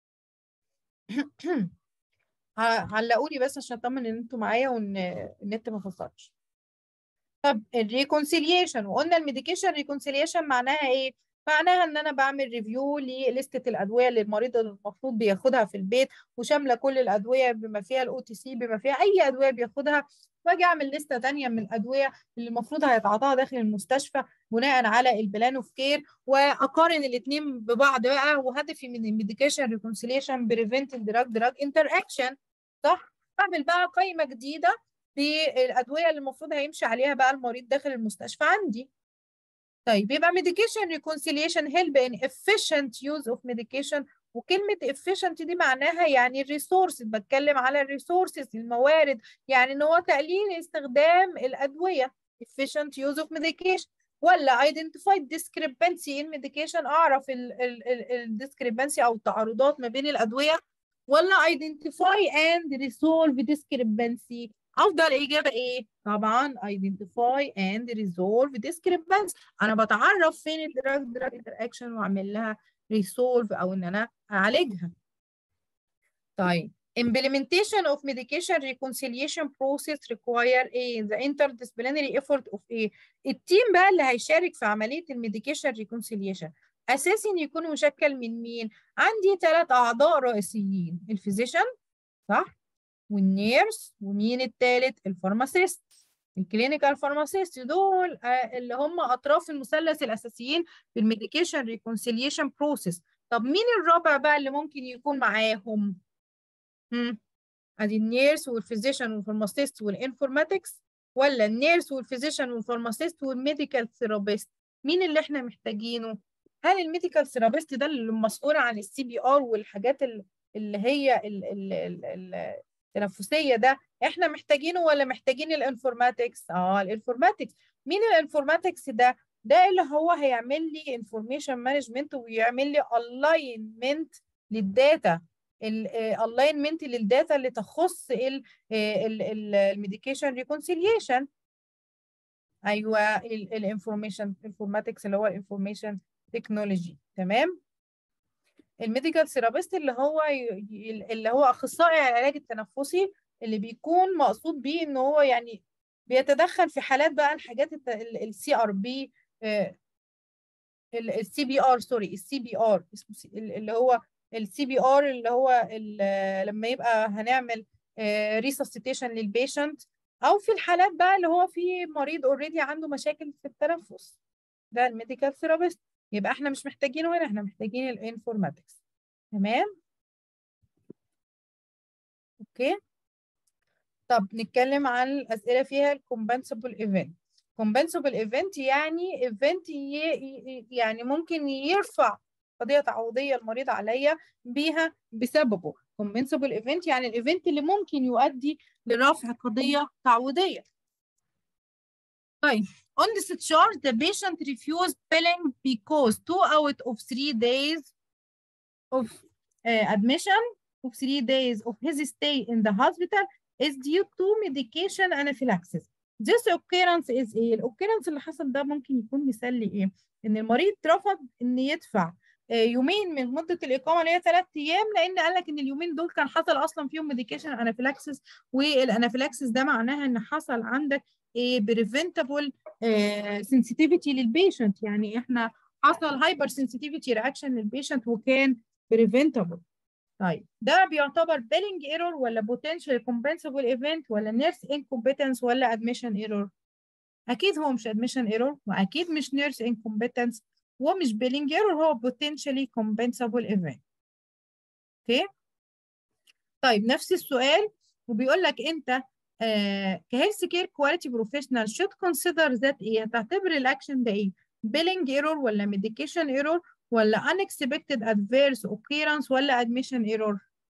علقوا لي بس عشان اطمن ان انتوا معايا وان النت ما فصلش طب الريكونسيليشن وقلنا الميديكيشن ريكونسيليشن معناها ايه معناها ان انا بعمل ريفيو لليستة الادويه اللي المريض المفروض بياخدها في البيت وشامله كل الادويه بما فيها الاو تي سي بما فيها اي ادويه بياخدها واجي اعمل لسته ثانيه من الادويه اللي المفروض هيتعاطاها داخل المستشفى بناء على البلان اوف كير واقارن الاثنين ببعض بقى وهدفي من الميديكيشن ريكونسيليشن بريفنت دراج دراج انتر اكشن صح بعمل بقى قائمه جديده بالادويه اللي المفروض هيمشي عليها بقى المريض داخل المستشفى عندي طيب يبقى medication reconciliation help in efficient use of medication وكلمة efficient دي معناها يعني الريسورسز بتكلم على الريسورسز الموارد يعني ان هو تقليل استخدام الأدوية efficient use of medication ولا identify discrepancy in medication أعرف ال discrepancy أو التعارضات ما بين الأدوية ولا identify and resolve discrepancy افضل اجابه ايه طبعا identify and resolve discrepancy انا بتعرف فين الدراج دراج interaction واعمل لها resolve او ان انا اعالجها طيب implementation of medication reconciliation process require ايه the interdisciplinary effort of ايه التيم بقى اللي هيشارك في عمليه الميديكيشن reconciliation اساسي ان يكون مشكل من مين عندي ثلاث اعضاء رئيسيين الفيزيشن صح والنيرس ومين التالت الفارماسيست الكلينيكال فارماسيست دول اللي هم اطراف المثلث الاساسيين في الميديكيشن ريكونسيليشن بروسيس طب مين الرابع بقى اللي ممكن يكون معاهم هم ادي النيرس والفيزيشن والفارماسيست والانفورماتكس ولا النيرس والفيزيشن والفارماسيست والميديكال ثيرابيست مين اللي احنا محتاجينه هل الميديكال ثيرابيست ده اللي مسؤول عن السي بي ار والحاجات اللي هي ال ال ال ال التنفسيه ده احنا محتاجينه ولا محتاجين الانفورماتكس اه الانفورماتكس مين الانفورماتكس ده ده اللي هو هيعمل لي انفورميشن مانجمنت ويعمل لي الاينمنت للداتا الالاينمنت للداتا اللي تخص الميديكيشن ريكونسيليشن ايوه الانفورميشن انفورماتكس اللي هو الانفورميشن تكنولوجي تمام الميديكال ثيرابيست اللي هو اللي هو اخصائي العلاج التنفسي اللي بيكون مقصود بيه ان هو يعني بيتدخل في حالات بقى الحاجات السي ار بي السي بي ار سوري السي بي ار اللي هو السي بي ار اللي هو لما يبقى هنعمل ريسسيتيشن للبيشنت او في الحالات بقى اللي هو في مريض اوريدي عنده مشاكل في التنفس ده الميديكال ثيرابيست يبقى احنا مش محتاجينه هنا احنا محتاجين الانفورماتكس تمام اوكي طب نتكلم عن الاسئله فيها الكومبنسبل ايفنت كومبنسبل ايفنت يعني ايفنت يعني ممكن يرفع قضيه تعويضيه المريض عليا بيها بسببه كومبنسبل ايفنت يعني الايفنت اللي ممكن يؤدي لرفع قضيه تعويضيه طيب on this chart the patient refused billing because two out of three days of uh, admission of three days of his stay in the hospital is due to medication anaphylaxis. This occurrence is ايه؟ الاوكيرنس اللي حصل ده ممكن يكون مثال لايه؟ ان المريض رفض ان يدفع يومين من مده الاقامه اللي هي ثلاث ايام لان قال لك ان اليومين دول كان حصل اصلا فيهم ميديكيشن انافيلاكسس والانافيلاكسس ده معناها ان حصل عندك ايه بريفنتابل سنسيتيفيتي للبيشنت يعني احنا حصل هايبر سنسيتيفيتي رياكشن للبيشنت وكان بريفنتابل طيب ده بيعتبر بيلينج ايرور ولا بوتنشال كومبنسبل ايفنت ولا نيرس انكومبتنس ولا ادميشن ايرور اكيد هو مش ادميشن ايرور واكيد مش نيرس انكومبتنس ومش بيلينج ايرور هو potentially compensable event اوكي طيب نفس السؤال وبيقول لك انت آه كهيلث كير كواليتي بروفيشنال should consider that ايه هتعتبر الاكشن ده ايه بيلينج ايرور ولا ميديكيشن ايرور ولا unexpected adverse occurrence ولا admission error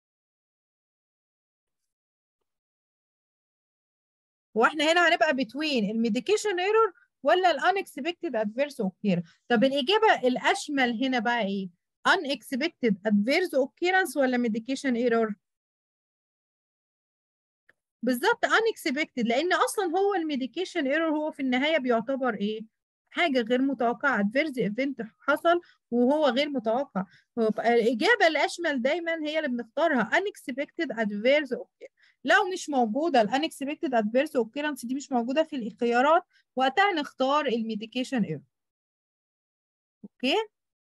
واحنا هنا هنبقى between الميديكيشن ايرور ولا ال unexpected adverse occurrence طب الإجابة الأشمل هنا بقى إيه؟ unexpected adverse occurrence ولا medication error؟ بالظبط unexpected لأن أصلا هو الميديكيشن ايرور هو في النهاية بيعتبر إيه؟ حاجة غير متوقعة adverse event حصل وهو غير متوقع الإجابة الأشمل دايما هي اللي بنختارها unexpected adverse occurrence لو مش موجوده الانكسبكتد ادفيرس اوكيرنس دي مش موجوده في الخيارات وقتها نختار الميديكيشن ايرور اوكي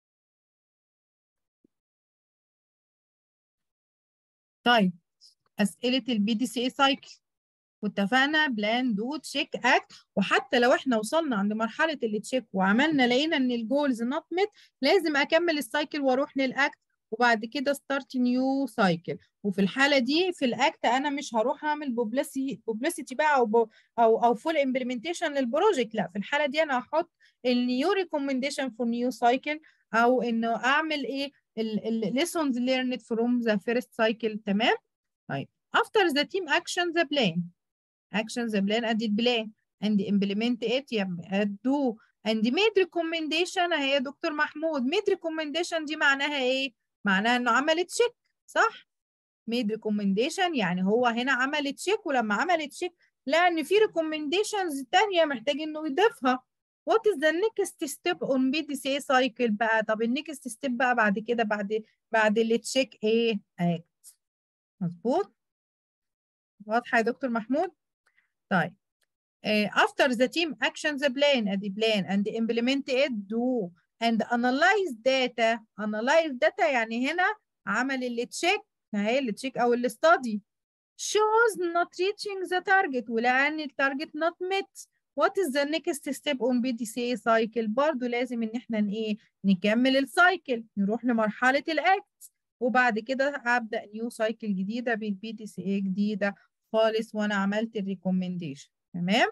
طيب اسئله البي دي سي اي سايكل واتفقنا بلان دو تشيك اكت وحتى لو احنا وصلنا عند مرحله التشيك وعملنا لقينا ان الجولز نوت ميت لازم اكمل السايكل واروح للاكت وبعد كده ستارت نيو سايكل وفي الحاله دي في الاكت انا مش هروح اعمل بوبلسي بوبلسيتي بقى او او او فول امبلمنتيشن للبروجكت لا في الحاله دي انا هحط النيو ريكومنديشن فور نيو سايكل او انه اعمل ايه الليسونز ليرند فروم ذا فيرست سايكل تمام طيب after the team action the plan action the plan ادي البلان and implement it يبقى do and made recommendation اهي يا دكتور محمود made recommendation دي معناها ايه معناها انه عمل تشيك صح ميد ريكومنديشن يعني هو هنا عمل تشيك ولما عمل تشيك لقى ان في ريكومنديشنز تانية محتاج انه يضيفها وات از ذا نيكست ستيب اون بي دي سي سايكل بقى طب النيكست ستيب بقى بعد كده بعد بعد التشيك ايه اكت مظبوط واضحه يا دكتور محمود طيب uh, after the team action the plan ادي plan and implement it do and analyze data analyze data يعني هنا عمل اللي تشيك اهي اللي تشيك او اللي study shows not reaching the target ولان التارجت not met what is the next step on BDCA cycle برضو لازم ان احنا ايه نكمل السايكل نروح لمرحلة الاكت وبعد كده هبدأ نيو سايكل جديدة بالبي دي سي اي جديدة خالص وانا عملت الريكومنديشن تمام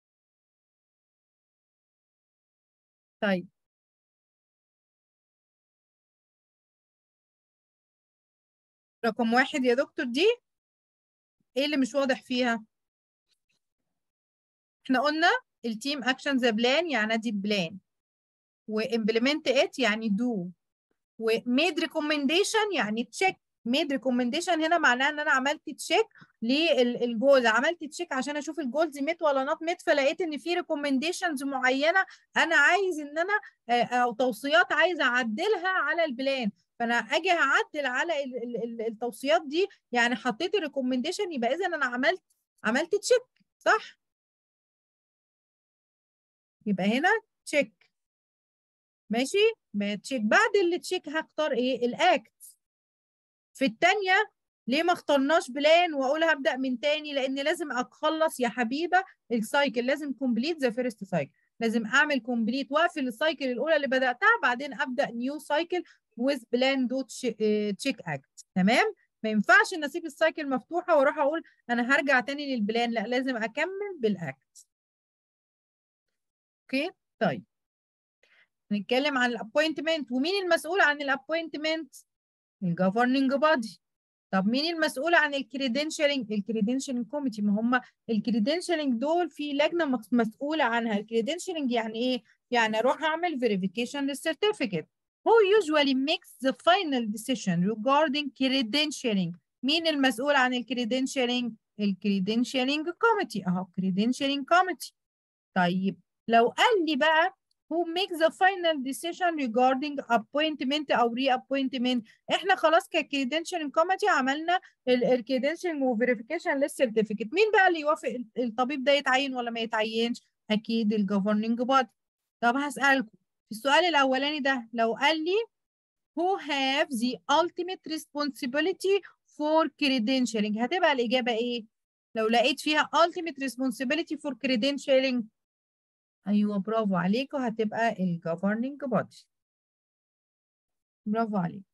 طيب رقم واحد يا دكتور دي ايه اللي مش واضح فيها احنا قلنا التيم اكشن ذا بلان يعني دي بلان وامبلمنت ات يعني دو وميد ريكومنديشن يعني تشيك ميد ريكومنديشن هنا معناها ان انا عملت تشيك للجولز عملت تشيك عشان اشوف الجولز ميت ولا نوت ميت فلقيت ان في ريكومنديشنز معينه انا عايز ان انا او توصيات عايز اعدلها على البلان فانا اجي اعدل على ال ال ال التوصيات دي يعني حطيت الريكومنديشن يبقى اذا انا عملت عملت تشيك صح يبقى هنا تشيك ماشي تشيك بعد اللي تشيك هختار ايه الاكت في الثانيه ليه ما اخترناش بلان واقول هبدا من تاني لان لازم اخلص يا حبيبه السايكل لازم كومبليت ذا فيرست سايكل لازم اعمل كومبليت واقفل السايكل الاولى اللي بداتها بعدين ابدا نيو سايكل with plan do check act تمام ما ينفعش ان اسيب السايكل مفتوحه واروح اقول انا هرجع تاني للبلان لا لازم اكمل بالاكت اوكي طيب نتكلم عن الابوينتمنت ومين المسؤول عن الابوينتمنت الجفرننج بادي طب مين المسؤول عن الكريدنشالينج الكريدنشالينج كوميتي ما هم الكريدنشالينج دول في لجنه مسؤوله عنها الكريدنشالينج يعني ايه يعني اروح اعمل فيريفيكيشن للسيرتيفيكت who usually makes the final decision regarding credentialing مين المسؤول عن الكريدنشالينج الكريدنشالينج كوميتي اهو كريدنشالينج كوميتي طيب لو قال لي بقى who makes the final decision regarding appointment او reappointment احنا خلاص كcredentialing committee عملنا الcredentialing وفيريفيكيشن للسيرتيفيكت مين بقى اللي يوافق الطبيب ده يتعين ولا ما يتعينش اكيد الجوفرنينج بودي طب هسألكم في السؤال الاولاني ده لو قال لي who have the ultimate responsibility for credentialing هتبقى الإجابة إيه؟ لو لقيت فيها ultimate responsibility for credentialing أيوة برافو عليكم هتبقى ال governing body برافو عليك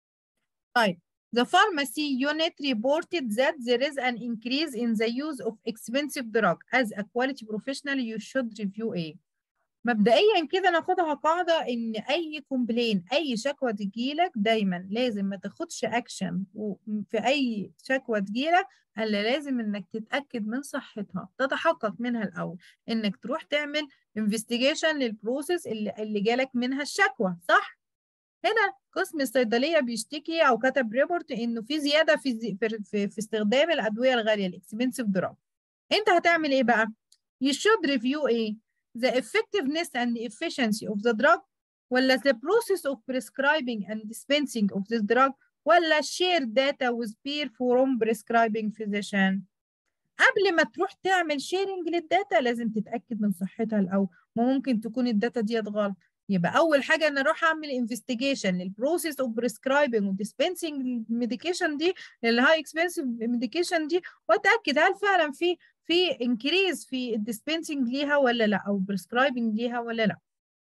طيب The pharmacy unit reported that there is an increase in the use of expensive drug. As a quality professional, you should review A. مبدئيا كده ناخدها قاعدة إن أي كومبلين أي شكوى تجيلك دايما لازم ما تاخدش أكشن في أي شكوى تجيلك إلا لازم إنك تتأكد من صحتها تتحقق منها الأول إنك تروح تعمل انفستيجيشن للبروسيس اللي, اللي جالك منها الشكوى صح؟ هنا قسم الصيدلية بيشتكي أو كتب ريبورت إنه في زيادة في, في, في استخدام الأدوية الغالية الإكسبنسيف دراج أنت هتعمل إيه بقى؟ You should review إيه؟ the effectiveness and the efficiency of the drug ولا the process of prescribing and dispensing of this drug ولا share data with peer from prescribing physician قبل ما تروح تعمل شيرنج للداتا لازم تتأكد من صحتها الأول ما ممكن تكون الداتا ديت غلط يبقى أول حاجة أنا أروح أعمل انفستيجيشن للبروسيس أوف بريسكرايبنج وديسبنسنج الميديكيشن دي الهاي اكسبنسيف ميديكيشن دي وأتأكد هل فعلا في في انكريز في الديسبنسنج ليها ولا لا او prescribing ليها ولا لا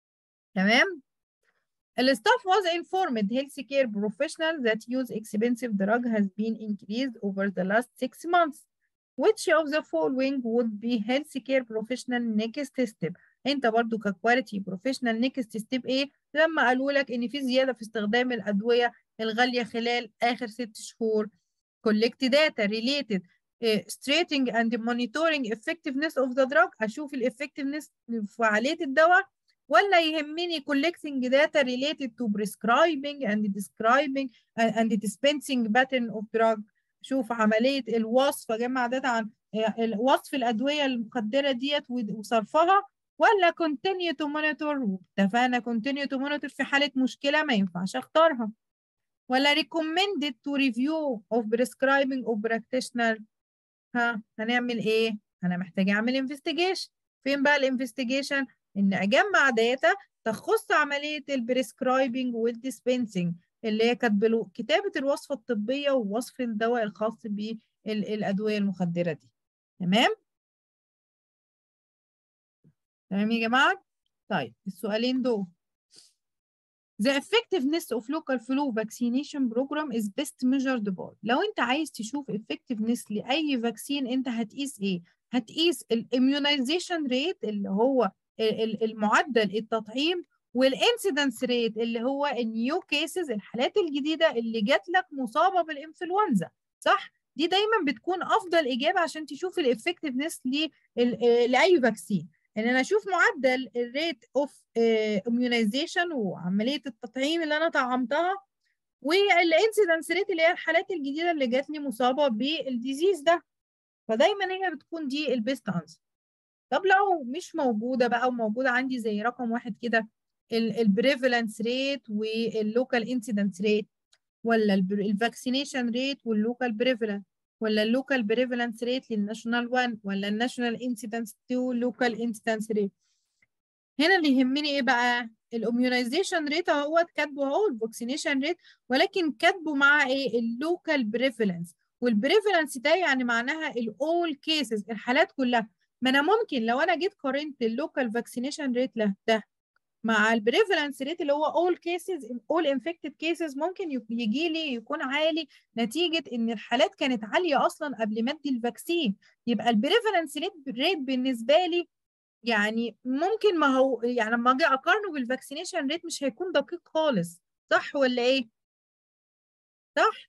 تمام The staff was informed healthcare professional that use expensive drug has been increased over the last six months. Which of the following would be healthcare professional next step؟ انت برضو ككواليتي بروفيشنال نيكست ستيب ايه لما قالوا لك ان في زياده في استخدام الادويه الغاليه خلال اخر ست شهور collect data related ستريتنج اند مونيتورنج effectiveness اوف ذا دراج اشوف الافكتفنس فعاليه الدواء ولا يهمني collecting data related to prescribing and describing and dispensing pattern of drug شوف عمليه الوصف اجمع داتا عن وصف الادويه المخدره ديت وصرفها ولا continue to monitor اتفقنا continue to monitor في حاله مشكله ما ينفعش اختارها ولا recommended to review of prescribing of practitioner ها هنعمل ايه؟ انا محتاجه اعمل انفستيجيشن فين بقى الانفستيجيشن؟ ان اجمع داتا تخص عمليه البريسكرايبنج والديسبنسنج اللي هي كانت كتابه الوصفه الطبيه ووصف الدواء الخاص بالادويه المخدره دي تمام؟ تمام يا جماعه؟ طيب السؤالين دول The effectiveness of local flu vaccination program is best measured by لو انت عايز تشوف effectiveness لأي فاكسين انت هتقيس ايه؟ هتقيس الاميونيزيشن ريت اللي هو المعدل التطعيم والانسيدنس ريت اللي هو النيو كيسز الحالات الجديده اللي جات لك مصابه بالانفلونزا صح؟ دي دايما بتكون افضل اجابه عشان تشوف الافكتفنس لاي فاكسين ان انا اشوف معدل الريت اوف اميونيزيشن وعمليه التطعيم اللي انا طعمتها والانسيدنس ريت اللي هي الحالات الجديده اللي جات لي مصابه بالديزيز ده فدايما هي بتكون دي البيست انسر طب لو مش موجوده بقى وموجوده عندي زي رقم واحد كده البريفالنس ريت واللوكال انسيدنس ريت ولا الفاكسينيشن ريت واللوكال بريفالنس ولا اللوكال بريفالنس ريت للناشونال 1 ولا الناشونال انسيدنس 2 لوكال انسيدنس ريت هنا اللي يهمني ايه بقى الاميونيزيشن ريت اهوت كاتبه اهو الفاكسينيشن ريت ولكن كاتبه مع ايه اللوكال بريفالنس والبريفالنس ده يعني معناها الاول كيسز الحالات كلها ما انا ممكن لو انا جيت قارنت اللوكال فاكسينيشن ريت ده مع البريفالنس ريت اللي هو all cases all infected cases ممكن يجي لي يكون عالي نتيجه ان الحالات كانت عاليه اصلا قبل ما ادي الفاكسين يبقى البريفالنس ريت بالنسبه لي يعني ممكن ما هو يعني لما اجي اقارنه بالفاكسينيشن ريت مش هيكون دقيق خالص صح ولا ايه؟ صح؟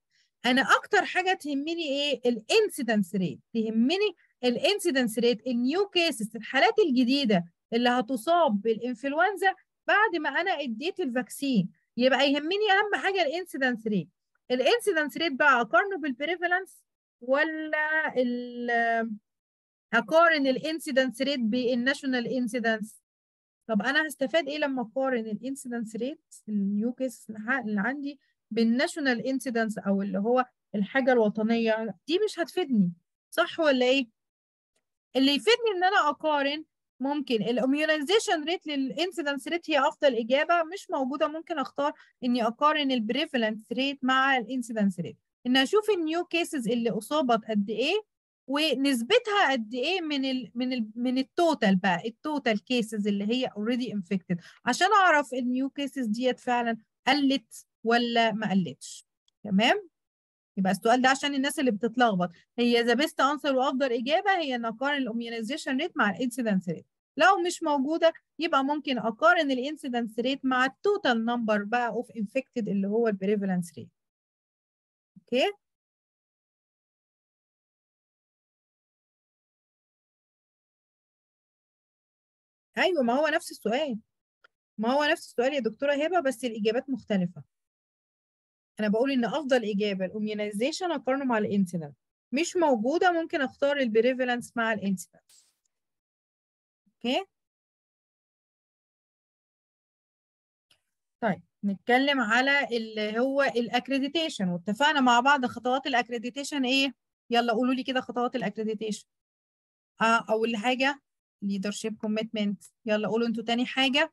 انا اكتر حاجه تهمني ايه الانسيدنس ريت تهمني الانسيدنس ريت النيو كيسز الحالات الجديده اللي هتصاب بالانفلونزا بعد ما انا اديت الفاكسين يبقى يهمني اهم حاجه الانسيدنس ريت الانسيدنس ريت بقى اقارنه بالبريفالنس ولا ال اقارن الانسيدنس ريت بالناشونال انسيدنس طب انا هستفاد ايه لما اقارن الانسيدنس ريت النيو كيس اللي عندي بالناشونال انسيدنس او اللي هو الحاجه الوطنيه دي مش هتفيدني صح ولا ايه اللي يفيدني ان انا اقارن ممكن الاميونيزيشن ريت للانسيدنس ريت هي افضل اجابه مش موجوده ممكن اختار اني اقارن البريفالنس ريت مع الانسيدنس ريت ان اشوف النيو كيسز اللي اصابت قد ايه ونسبتها قد ايه من ال من ال من التوتال بقى التوتال كيسز اللي هي اوريدي انفكتد عشان اعرف النيو كيسز ديت فعلا قلت ولا ما قلتش تمام يبقى السؤال ده عشان الناس اللي بتتلخبط هي ذا بيست انسر وافضل اجابه هي ان اقارن الاميونيزيشن ريت مع الانسيدنس ريت لو مش موجوده يبقى ممكن اقارن الانسيدنس ريت مع التوتال نمبر بقى اوف انفكتد اللي هو البريفالنس ريت اوكي ايوه ما هو نفس السؤال ما هو نفس السؤال يا دكتوره هبه بس الاجابات مختلفه انا بقول ان افضل اجابه الاميونيزيشن اقارنه مع الانسيدنت مش موجوده ممكن اختار البريفالنس مع الانسيدنت اوكي طيب نتكلم على اللي هو الاكريديتيشن واتفقنا مع بعض خطوات الاكريديتيشن ايه يلا قولوا لي كده خطوات الاكريديتيشن اه اول حاجه leadership commitment يلا قولوا انتوا تاني حاجه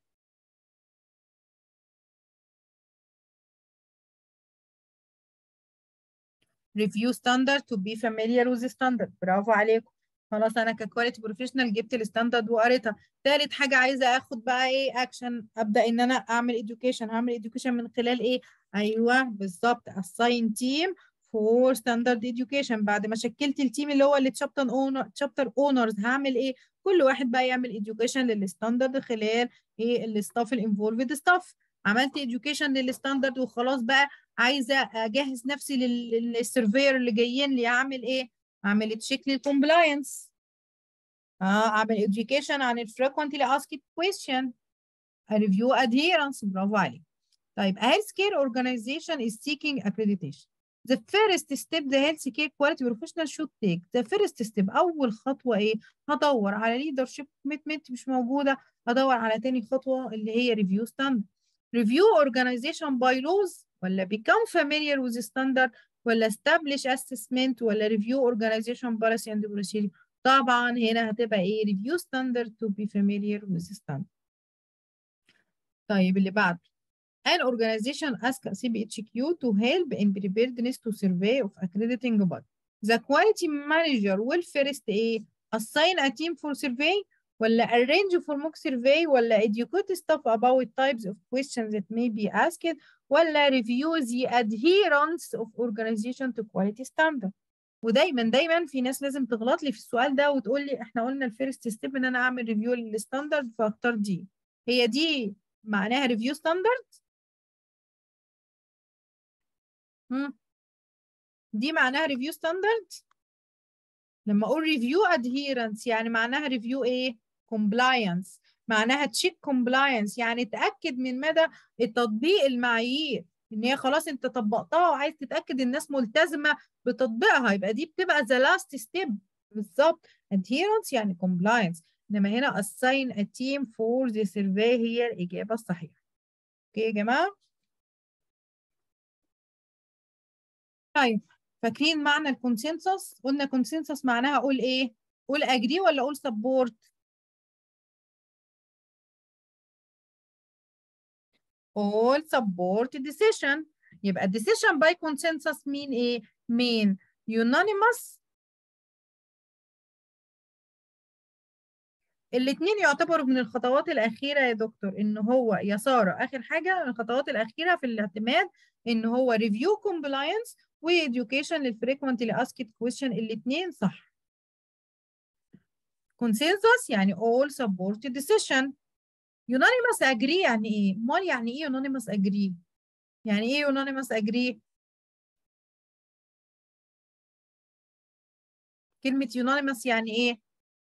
review standard to be familiar with the standard برافو عليكم خلاص انا ككواليتي بروفيشنال جبت الستاندرد وقريتها ثالث حاجه عايزه اخد بقى ايه اكشن ابدا ان انا اعمل education هعمل education من خلال ايه ايوه بالظبط assign team for standard education بعد ما شكلت التيم اللي هو اللي تشابتر اونر تشابتر اونرز هعمل ايه كل واحد بقى يعمل education للستاندرد خلال ايه الستاف الانفولفد ستاف عملت education للستاندرد وخلاص بقى عايزه اجهز نفسي للسيرفير اللي جايين لي اعمل ايه اعمل تشيك للكومبلاينس اه اعمل education عن الفريكوينتلي asked question review adherence برافو عليك طيب a healthcare organization is seeking accreditation the first step the healthcare quality professional should take the first step اول خطوه ايه هدور على leadership commitment مش موجوده ادور على تاني خطوه اللي هي review standard review organization by laws ولا become familiar with the standard ولا establish assessment ولا review organization policy and procedure طبعا هنا هتبقى ايه review standard to be familiar with the standard طيب اللي بعده an organization ask CBHQ to help in preparedness to survey of accrediting body the quality manager will first ايه assign a team for survey ولا arrange for mock survey ولا educate staff about types of questions that may be asked ولا review the adherence of organization to quality standard ودايما دايما في ناس لازم تغلط لي في السؤال ده وتقول لي احنا قلنا الفيرست ستيب ان انا اعمل ريفيو للستاندرد فاختار دي هي دي معناها ريفيو ستاندرد دي معناها ريفيو ستاندرد لما اقول ريفيو ادهيرنس يعني معناها ريفيو ايه كومبلاينس معناها تشيك كومبلاينس يعني تاكد من مدى التطبيق المعايير ان هي خلاص انت طبقتها وعايز تتاكد الناس ملتزمه بتطبيقها يبقى دي بتبقى ذا لاست ستيب بالظبط adherence يعني compliance انما هنا assign a team for the survey هي الاجابه الصحيحه اوكي يا جماعه طيب فاكرين معنى الكونسنسس قلنا كونسنسس معناها اقول ايه قول اجري ولا اقول سبورت all support decision يبقى decision by consensus مين ايه مين unanimous الاثنين يعتبروا من الخطوات الأخيرة يا دكتور إن هو يا سارة آخر حاجة الخطوات الأخيرة في الاعتماد إن هو review compliance و education للfrequently asked question الاثنين صح. consensus يعني all support decision. unanimous agree يعني إيه؟ أمال يعني إيه unanimous agree؟ يعني إيه unanimous agree؟ كلمة unanimous يعني ايه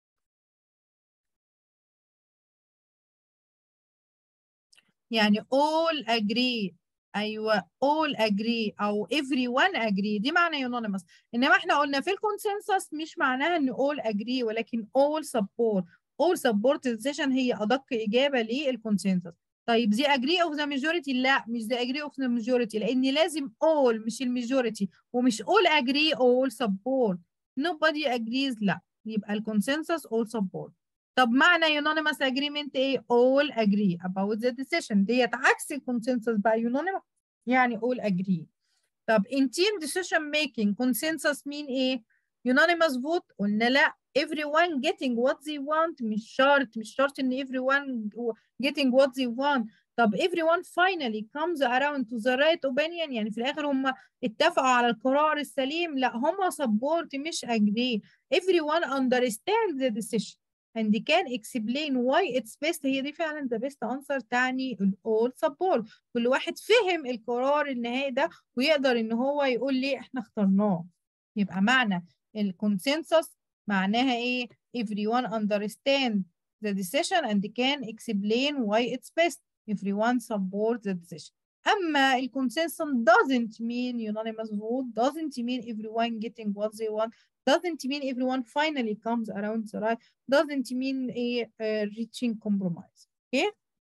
يعني all agree ايوه all agree او everyone agree دي معنى unanimous انما احنا قلنا في الكونسنسس مش معناها ان all agree ولكن all support all support decision هي ادق اجابه للكونسنسس طيب the agree of the majority لا مش the agree of the majority لان لازم all مش الماجوريتي ومش all agree all support nobody agrees لا يبقى الكونسنسس all support طب معنى unanimous agreement ايه all agree about the decision ديت عكس الكونسنسس بقى unanimous يعني all agree طب in team decision making consensus مين ايه unanimous vote قلنا لا everyone getting what they want مش شرط مش شرط ان everyone getting what they want طب everyone finally comes around to the right opinion يعني في الاخر هم اتفقوا على القرار السليم لا هم support مش agree everyone understands the decision and can explain why it's best هي دي فعلا the best answer تعني ال all support كل واحد فهم القرار النهائي ده ويقدر ان هو يقول ليه احنا اخترناه يبقى معنى الكونسنسس معناها ايه everyone understand the decision and can explain why it's best everyone support the decision أما الكونسنسس doesn't mean unanimous vote doesn't mean everyone getting what they want doesn't mean everyone finally comes around the right doesn't mean a uh, reaching compromise okay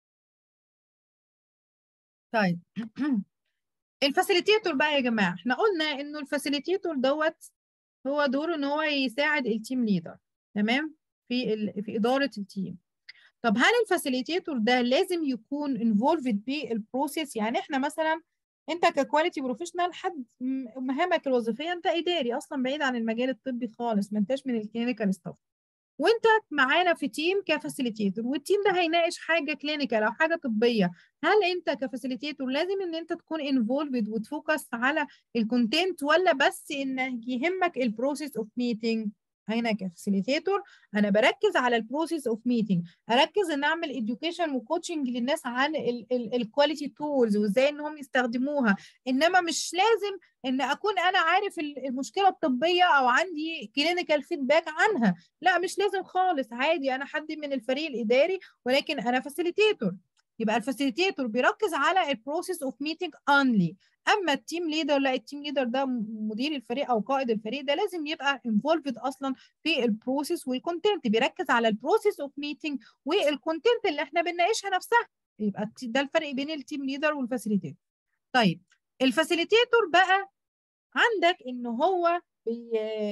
طيب الفاسيليتيتور بقى يا جماعه احنا قلنا انه الفاسيليتيتور دوت هو دوره ان هو يساعد التيم ليدر تمام في ال... في اداره التيم طب هل الفاسيليتيتور ده لازم يكون انفولفد بالبروسيس يعني احنا مثلا انت ككواليتي بروفيشنال حد مهامك الوظيفيه انت اداري اصلا بعيد عن المجال الطبي خالص ما انتش من الكلينيكال ستاف وانت معانا في تيم كفاسيليتيتور والتيم ده هيناقش حاجه كلينيكال او حاجه طبيه هل انت كفاسيليتيتور لازم ان انت تكون انفولفد وتفوكس على الكونتنت ولا بس ان يهمك البروسيس اوف ميتنج هنا كفاسيليتيتور انا بركز على البروسيس اوف ميتنج اركز ان اعمل اديوكيشن وكوتشنج للناس عن الكواليتي تولز وازاي انهم يستخدموها انما مش لازم ان اكون انا عارف المشكله الطبيه او عندي كلينيكال فيدباك عنها لا مش لازم خالص عادي انا حد من الفريق الاداري ولكن انا فاسيليتيتور يبقى الفاسيليتيتور بيركز على البروسيس اوف ميتنج اونلي اما التيم ليدر لا التيم ليدر ده مدير الفريق او قائد الفريق ده لازم يبقى انفولفد اصلا في البروسيس والكونتنت بيركز على البروسيس اوف ميتنج والكونتنت اللي احنا بنناقشها نفسها يبقى ده الفرق بين التيم ليدر والفاسيليتيتور طيب الفاسيليتيتور بقى عندك ان هو بي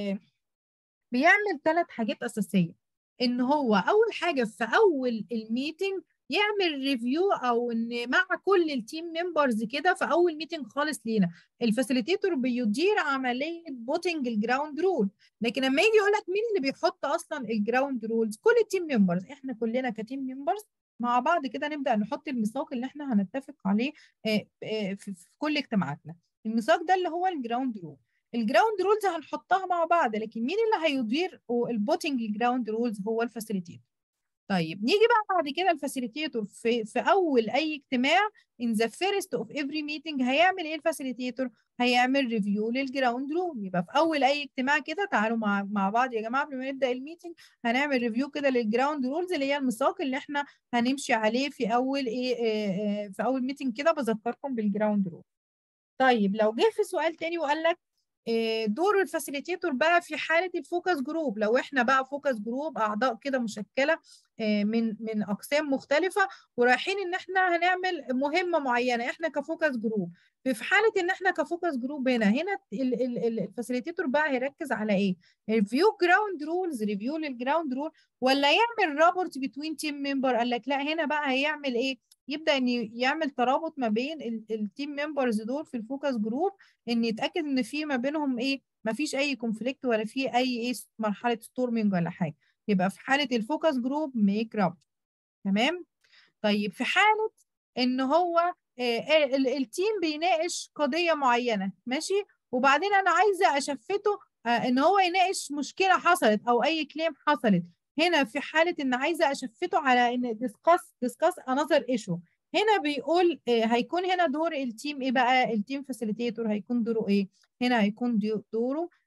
بيعمل ثلاث حاجات اساسيه ان هو اول حاجه في اول الميتنج يعمل ريفيو او ان مع كل التيم ممبرز كده في اول ميتنج خالص لينا الفاسيليتيتور بيدير عمليه بوتنج الجراوند رول لكن لما يجي يقول لك مين اللي بيحط اصلا الجراوند رولز كل التيم ممبرز احنا كلنا كتيم ممبرز مع بعض كده نبدا نحط الميثاق اللي احنا هنتفق عليه في كل اجتماعاتنا الميثاق ده اللي هو الجراوند رول الجراوند رولز هنحطها مع بعض لكن مين اللي هيدير البوتنج الجراوند رولز هو الفاسيليتيتور طيب نيجي بقى بعد كده الفاسيليتيتور في في اول اي اجتماع in the first of every meeting هيعمل ايه الفاسيليتيتور؟ هيعمل ريفيو للجراوند رول يبقى في اول اي اجتماع كده تعالوا مع مع بعض يا جماعه قبل ما نبدا الميتنج هنعمل ريفيو كده للجراوند رولز اللي هي الميثاق اللي احنا هنمشي عليه في اول ايه في اول ميتنج كده بذكركم بالجراوند رول. طيب لو جه في سؤال تاني وقال لك دور الفاسيليتيتور بقى في حاله الفوكس جروب لو احنا بقى فوكس جروب اعضاء كده مشكله من من اقسام مختلفه ورايحين ان احنا هنعمل مهمه معينه احنا كفوكس جروب في حاله ان احنا كفوكس جروب هنا هنا الفاسيليتيتور بقى هيركز على ايه ريفيو جراوند رولز ريفيو للجراوند رول ولا يعمل رابورت بتوين تيم ممبر قال لك لا هنا بقى هيعمل ايه يبدا ان يعمل ترابط ما بين التيم ممبرز دول في الفوكس جروب ان يتاكد ان في ما بينهم ايه ما فيش اي كونفليكت ولا في اي ايه مرحله ستورمنج ولا حاجه يبقى في حاله الفوكس جروب ميك راب تمام طيب في حاله ان هو آه التيم بيناقش قضيه معينه ماشي وبعدين انا عايزه اشفته آه ان هو يناقش مشكله حصلت او اي كليم حصلت هنا في حاله ان عايزه اشفته على ان ديسكاس ديسكاس انذر ايشو هنا بيقول آه هيكون هنا دور التيم ايه بقى التيم فاسيليتيتور هيكون دوره ايه هنا هيكون دوره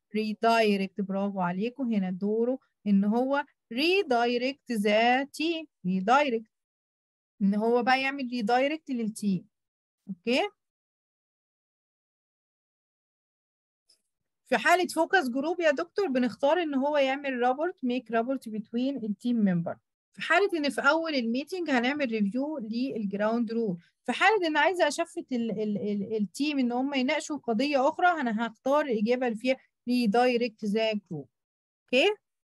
redirect برافو عليكم هنا دوره ان هو redirect the team redirect ان هو بقى يعمل redirect للتيم اوكي في حالة فوكس جروب يا دكتور بنختار ان هو يعمل رابورت ميك رابورت بتوين التيم ممبر في حالة ان في اول الميتنج هنعمل ريفيو للجراوند رول في حالة ان عايزة اشفت ال ال ال التيم ان هم يناقشوا قضية اخرى انا هختار الاجابة اللي فيها ريدايركت ذا جروب اوكي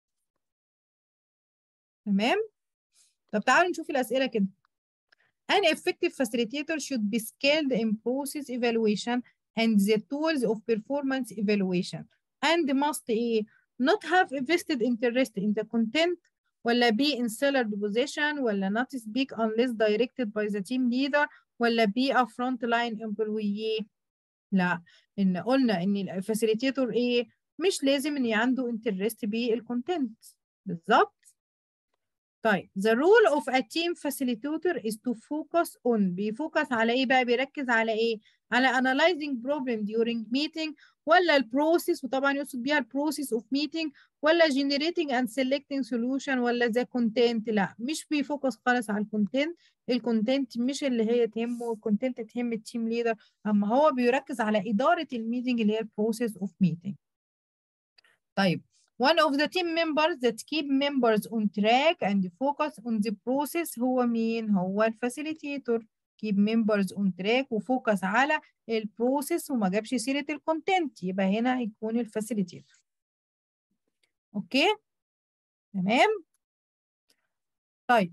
تمام طب تعالوا نشوف الاسئلة كده An effective facilitator should be skilled in process evaluation and the tools of performance evaluation and must ايه not have vested interest in the content ولا be in seller position ولا not speak unless directed by the team leader ولا be a frontline employee لا ان قلنا ان الفاسيليتيتور ايه مش لازم ان عنده انترست بالكونتنت بالظبط طيب the role of a team facilitator is to focus on بيفوكس على ايه بقى بيركز على ايه على analyzing problem during meeting ولا البروسيس وطبعا يقصد بيها البروسيس of meeting ولا generating and selecting solution ولا the content لا مش بيفوكس خالص على الكونتنت الكونتنت مش اللي هي تهمه الكونتنت تهم التيم ليدر اما هو بيركز على اداره الميتنج اللي هي البروسيس of meeting طيب One of the team members that keep members on track and focus on the process هو مين؟ هو الفاسيليتيتور keep members on track وفوكس على البروسيس وما جابش سيرة الكونتنت يبقى هنا هيكون الفاسيليتيتور اوكي تمام طيب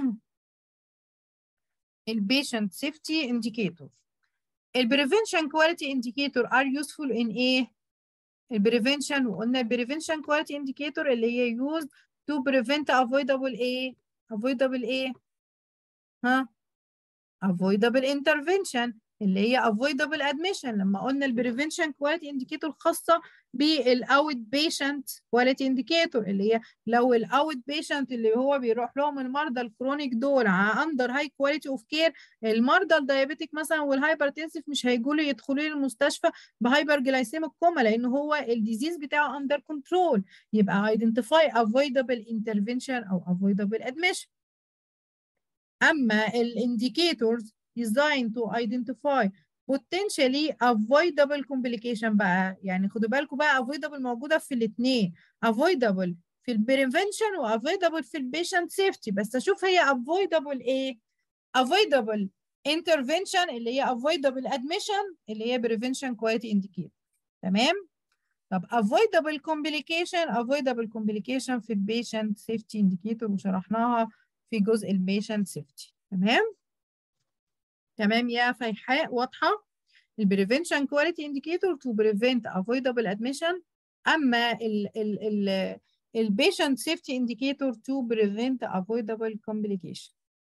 البيشنت سيفتي انديكيتور البريفنشن كواليتي انديكيتور ار يوسفول ان ايه البريفنشن وقلنا البريفنشن كواليتي انديكيتور اللي هي يوز تو بريفنت افويدبل ايه افويدبل ايه ها avoidable intervention اللي هي avoidable admission لما قلنا البريفنشن كواليتي انديكيتور خاصه بالاوت بيشنت كواليتي انديكيتور اللي هي لو الاوت بيشنت اللي هو بيروح لهم المرضى الكرونيك دول اندر هاي كواليتي اوف كير المرضى الدايابيتيك مثلا والهايبرتنسيف مش هيجوا له يدخلوا لي المستشفى بهايبر جلايسيميك كوما لان هو الديزيز بتاعه اندر كنترول يبقى identify avoidable intervention او avoidable admission اما الانديكيتورز designed to identify potentially avoidable complication بقى يعني خدوا بالكم بقى avoidable موجودة في الاثنين avoidable في البريفنشن وavoidable في البيشنت سيفتي بس اشوف هي avoidable ايه avoidable intervention اللي هي avoidable admission اللي هي prevention quality indicator تمام طب avoidable complication avoidable complication في البيشنت سيفتي indicator وشرحناها في جزء البيشنت سيفتي تمام تمام يا فيحاء واضحة البريفنشن كواليتي انديكيتور تو بريفنت افويدبل ادميشن اما ال ال ال البيشنت سيفتي انديكيتور تو بريفنت افويدبل كومبليكيشن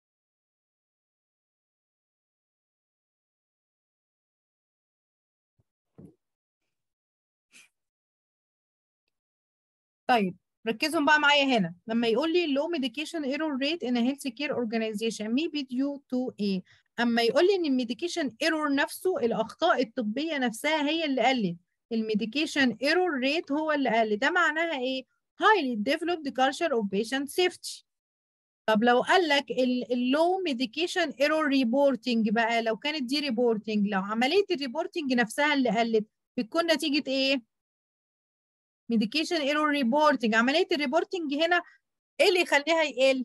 طيب ركزوا بقى معايا هنا لما يقول لي low medication error rate in a health care organization maybe due to ايه اما يقول لي ان الميديكيشن ايرور نفسه الاخطاء الطبيه نفسها هي اللي قلت الميديكيشن ايرور ريت هو اللي قل ده معناها ايه highly developed culture of patient safety طب لو قال لك اللو ميديكيشن ايرور ريبورتنج بقى لو كانت دي ريبورتنج لو عمليه الريبورتنج نفسها اللي قلت بتكون نتيجه ايه ميديكيشن ايرور ريبورتنج عمليه الريبورتنج هنا ايه اللي يخليها يقل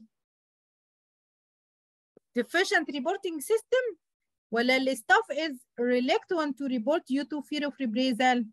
deficient reporting system ولا ال staff is reluctant to report due to fear of reprisal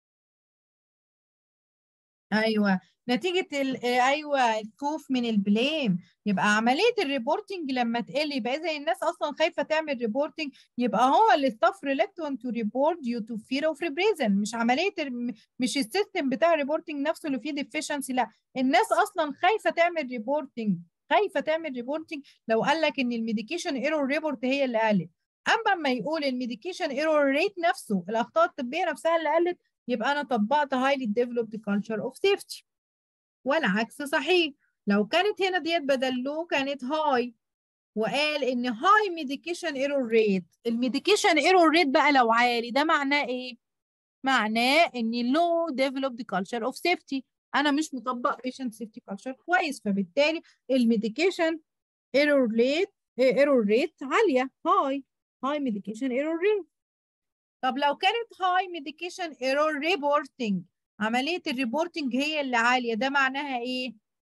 ايوه نتيجه ال ايوه الخوف من البليم يبقى عمليه الريبورتنج لما تقل يبقى اذا الناس اصلا خايفه تعمل ريبورتنج يبقى هو الستاف ريلكتنت تو ريبورت ديو تو فير اوف ريبريزن مش عمليه مش السيستم بتاع الريبورتنج نفسه اللي فيه ديفيشنسي لا الناس اصلا خايفه تعمل ريبورتنج خايفه تعمل ريبورتنج لو قال لك ان الميديكيشن ايرور ريبورت هي اللي قلت اما لما يقول الميديكيشن ايرور ريت نفسه الاخطاء الطبيه نفسها اللي قلت يبقى انا طبقت highly developed culture of safety والعكس صحيح لو كانت هنا ديت بدل لو كانت هاي وقال ان هاي ميديكيشن ايرور ريت الميديكيشن ايرور ريت بقى لو عالي ده معناه ايه معناه اني low developed culture of safety انا مش مطبق patient safety culture كويس فبالتالي الميديكيشن error rate error rate عاليه high high medication error rate طب لو كانت high medication error reporting عمليه الريبورتنج هي اللي عاليه ده معناها ايه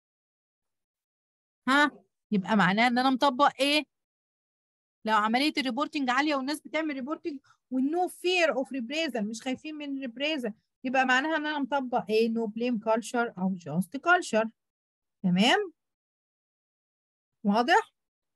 ها يبقى معناها ان انا مطبق ايه لو عمليه الريبورتنج عاليه والناس بتعمل ريبورتنج والنو فير اوف ريبريزل مش خايفين من الريبريزل يبقى معناها ان انا مطبق ايه نو بليم كلتشر او جاست كلتشر تمام واضح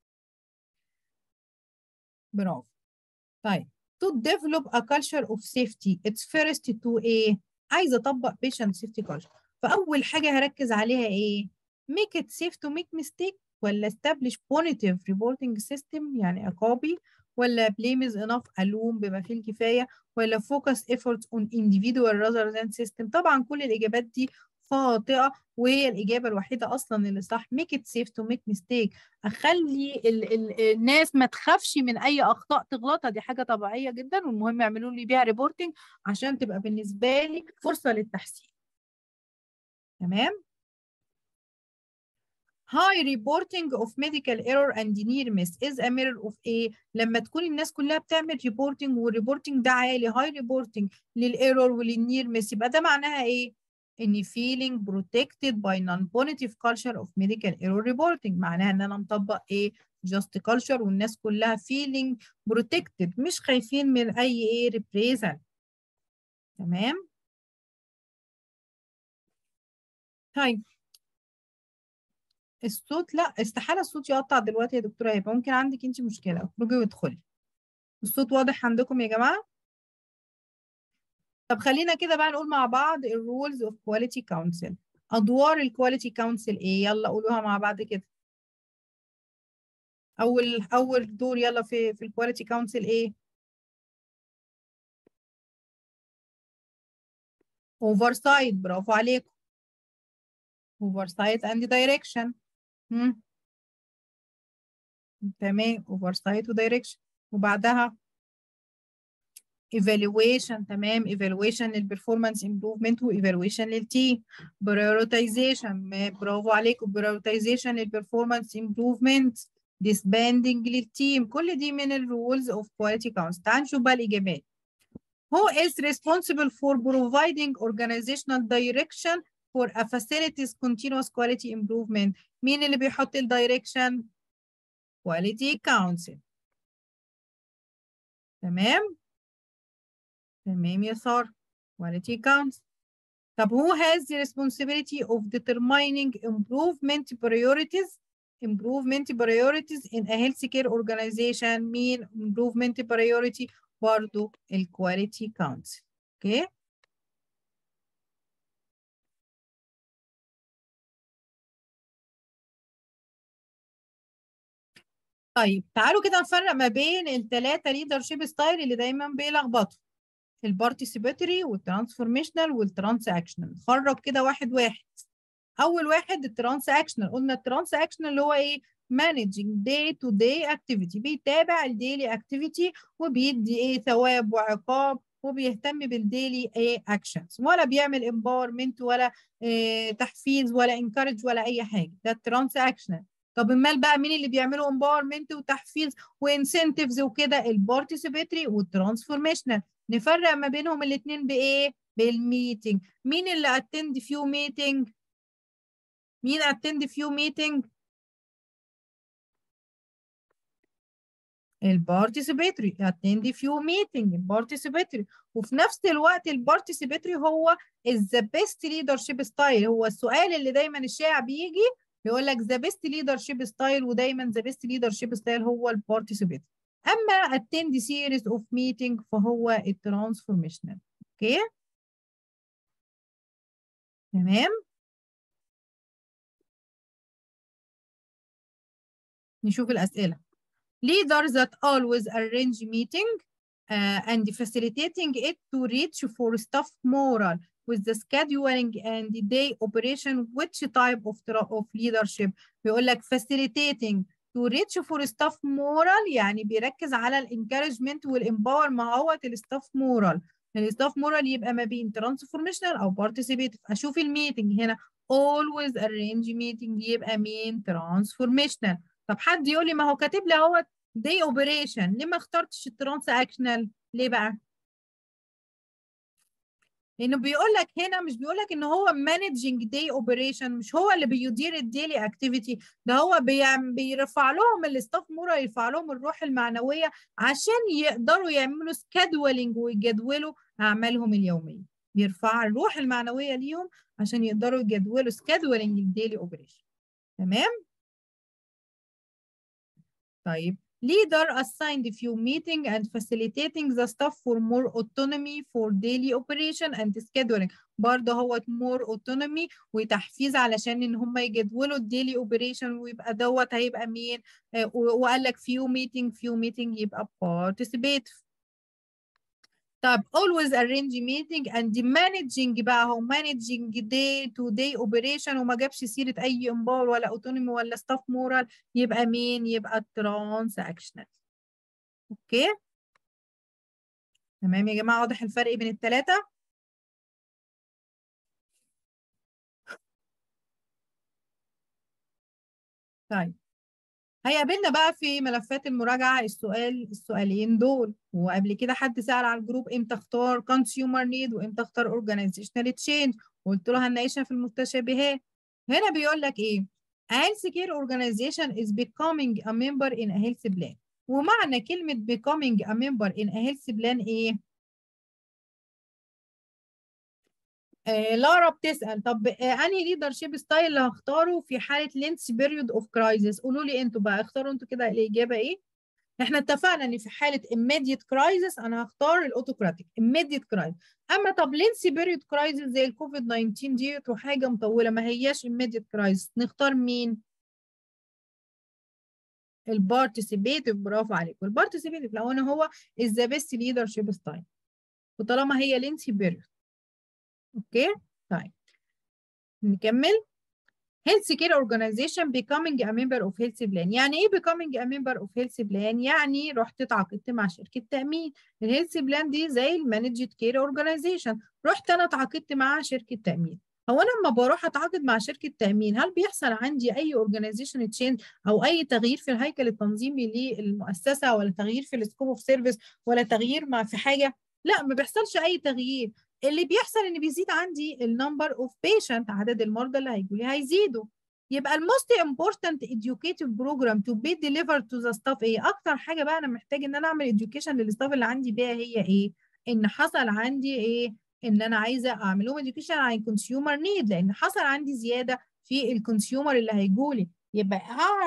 برافو طيب to develop a culture of safety it's first to ايه عايزه اطبق patient safety culture فاول حاجه هركز عليها ايه make it safe to make mistake ولا establish punitive reporting system يعني عقابي ولا blame is enough ألوم بما فيه الكفاية ولا focus efforts on individual rather than system طبعا كل الإجابات دي خاطئة وهي الإجابة الوحيدة أصلا اللي صح make it safe to make mistake أخلي ال ال الناس ما تخافش من أي أخطاء تغلطها دي حاجة طبيعية جدا والمهم يعملوا لي بيها ريبورتنج عشان تبقى بالنسبة لي فرصة للتحسين تمام high reporting of medical error and near miss is a mirror of ايه لما تكون الناس كلها بتعمل reporting والريبورتنج ده عالي high reporting للايرور وللنير ميس يبقى ده معناها ايه ان feeling protected by non-punitive culture of medical error reporting معناها ان انا مطبق ايه just culture والناس كلها feeling protected مش خايفين من اي ايه reprisal تمام طيب الصوت لا استحالة الصوت يقطع دلوقتي يا دكتورة هيبقى ممكن عندك انت مشكلة اخرجي وادخلي الصوت واضح عندكم يا جماعة طب خلينا كده بقى نقول مع بعض الرولز اوف كواليتي كونسل ادوار الكواليتي كونسل ايه يلا قولوها مع بعض كده اول اول دور يلا في في الكواليتي كونسل ايه oversight برافو عليكم oversight and direction مم. تمام oversight ودايركشن وبعدها evaluation تمام evaluation للبرفورمانس امبروفمنت وايفالويشن للتيم prioritization برافو عليكم prioritization للبرفورمانس امبروفمنت disbanding للتيم كل دي من الرولز اوف كواليتي كونس تعال نشوف بقى الاجابات Who is responsible for providing organizational direction for a facility's continuous quality improvement مين اللي بيحط الدايركشن quality council تمام تمام يا سارة quality council طب who has the responsibility of determining improvement priorities improvement priorities in a healthcare organization مين improvement priority برضو ال quality council اوكي okay. طيب تعالوا كده نفرق ما بين الثلاثه ليدرشيب ستايل اللي دايما بيلخبطوا البارتيسيباتوري والترانسفورميشنال والترانس اكشنال نخرج كده واحد واحد اول واحد الترانس اكشنال قلنا الترانس اكشنال اللي هو ايه مانجينج داي تو داي اكتيفيتي بيتابع الديلي اكتيفيتي وبيدي ايه ثواب وعقاب وبيهتم بالديلي ايه اكشنز ولا بيعمل امباورمنت ولا إيه تحفيز ولا انكارج ولا اي حاجه ده الترانس اكشنال طب امال بقى مين اللي بيعملوا امباورمنت وتحفيز وانسنتيفز وكده البارتيسيبيتري والترانسفورميشنال نفرق ما بينهم الاثنين بايه بالميتنج مين اللي اتند فيو ميتنج مين اتند فيو ميتنج البارتيسيبيتري اتند فيو ميتنج البارتيسيبيتري وفي نفس الوقت البارتيسيبيتري هو ذا بيست ليدرشيب ستايل هو السؤال اللي دايما الشائع بيجي بيقول لك ذا بيست ليدرشيب ستايل ودايما ذا بيست ليدرشيب ستايل هو البارتيسيبيتري اما attend series of meeting فهو الترانسفورميشنال اوكي تمام نشوف الاسئله leaders that always arrange meeting uh, and facilitating it to reach for staff moral with the scheduling and the day operation which type of, of leadership بيقول لك facilitating to reach for staff moral يعني بيركز على الانكارجمنت والامباور مع هو الستاف مورال الستاف مورال يبقى ما بين ترانسفورميشنال او بارتيسيبيتيف اشوف الميتنج هنا always arrange meeting يبقى مين transformational طب حد يقول لي ما هو كاتب لي اهوت day operation ليه ما اخترتش الترانس اكشنال ليه بقى لانه بيقول لك هنا مش بيقول لك ان هو مانجنج داي اوبريشن مش هو اللي بيدير الديلي اكتيفيتي ده هو بيعم- بيرفع لهم الاستاف مورا يرفع لهم الروح المعنويه عشان يقدروا يعملوا سكادولينج ويجدولوا اعمالهم اليوميه بيرفع الروح المعنويه ليهم عشان يقدروا يجدولوا سكادولينج الديلي اوبريشن تمام طيب leader assigned few meeting and facilitating the staff for more autonomy for daily operation and scheduling برضه هو more autonomy وتحفيز علشان ان هم يجدولوا الديلي اوبريشن ويبقى دوت هيبقى مين آه، و- وقال لك few meeting few meeting يبقى participate طب always arrange meeting and managing بقى هو managing day to day operation وما جابش سيرة أي إنبار ولا autonomy ولا staff moral يبقى مين؟ يبقى transactional. أوكي؟ تمام يا جماعة واضح الفرق بين التلاتة؟ طيب هيقابلنا بقى في ملفات المراجعة السؤال السؤالين دول وقبل كده حد سأل على الجروب امتى اختار consumer need وامتى اختار organizational change وقلت له هنناقشها في المتشابهات هنا بيقول لك ايه A health care organization is becoming a member in a health plan ومعنى كلمة becoming a member in a health plan ايه؟ آه لارا بتسأل طب آه انهي ليدرشيب ستايل اللي هختاره في حالة لينس بيريود اوف كرايزس قولوا لي انتوا بقى اختاروا انتوا كده الإجابة ايه؟ احنا اتفقنا ان في حالة immediate crisis انا هختار الاوتوكراتيك immediate crisis اما طب لينسي بيريود كرايزس زي الكوفيد 19 ديت وحاجة مطولة ما هياش immediate crisis نختار مين؟ البارتيسيبيتيف برافو عليكم البارتيسيبيتيف لو انا هو is the best leadership style وطالما هي لينسي بيريود اوكي طيب نكمل health care organization becoming a member of health plan يعني ايه becoming a member of health plan يعني رحت اتعاقدت مع شركة تأمين الهيلث بلان دي زي المانجد كير اورجانيزيشن رحت انا اتعاقدت مع شركة تأمين هو انا لما بروح اتعاقد مع شركة تأمين هل بيحصل عندي اي اورجانيزيشن تشينج او اي تغيير في الهيكل التنظيمي للمؤسسة ولا تغيير في السكوب اوف سيرفيس ولا تغيير مع في حاجة لا ما بيحصلش اي تغيير اللي بيحصل ان بيزيد عندي النمبر اوف بيشنت عدد المرضى اللي هيجوا لي هيزيدوا يبقى الموست important educative program to be delivered to the staff ايه اكتر حاجه بقى انا محتاج ان انا اعمل education للستاف اللي عندي بيها هي ايه ان حصل عندي ايه ان انا عايزه اعمل لهم education عن consumer need لان حصل عندي زياده في الكونسيومر اللي هيجوا لي يبقى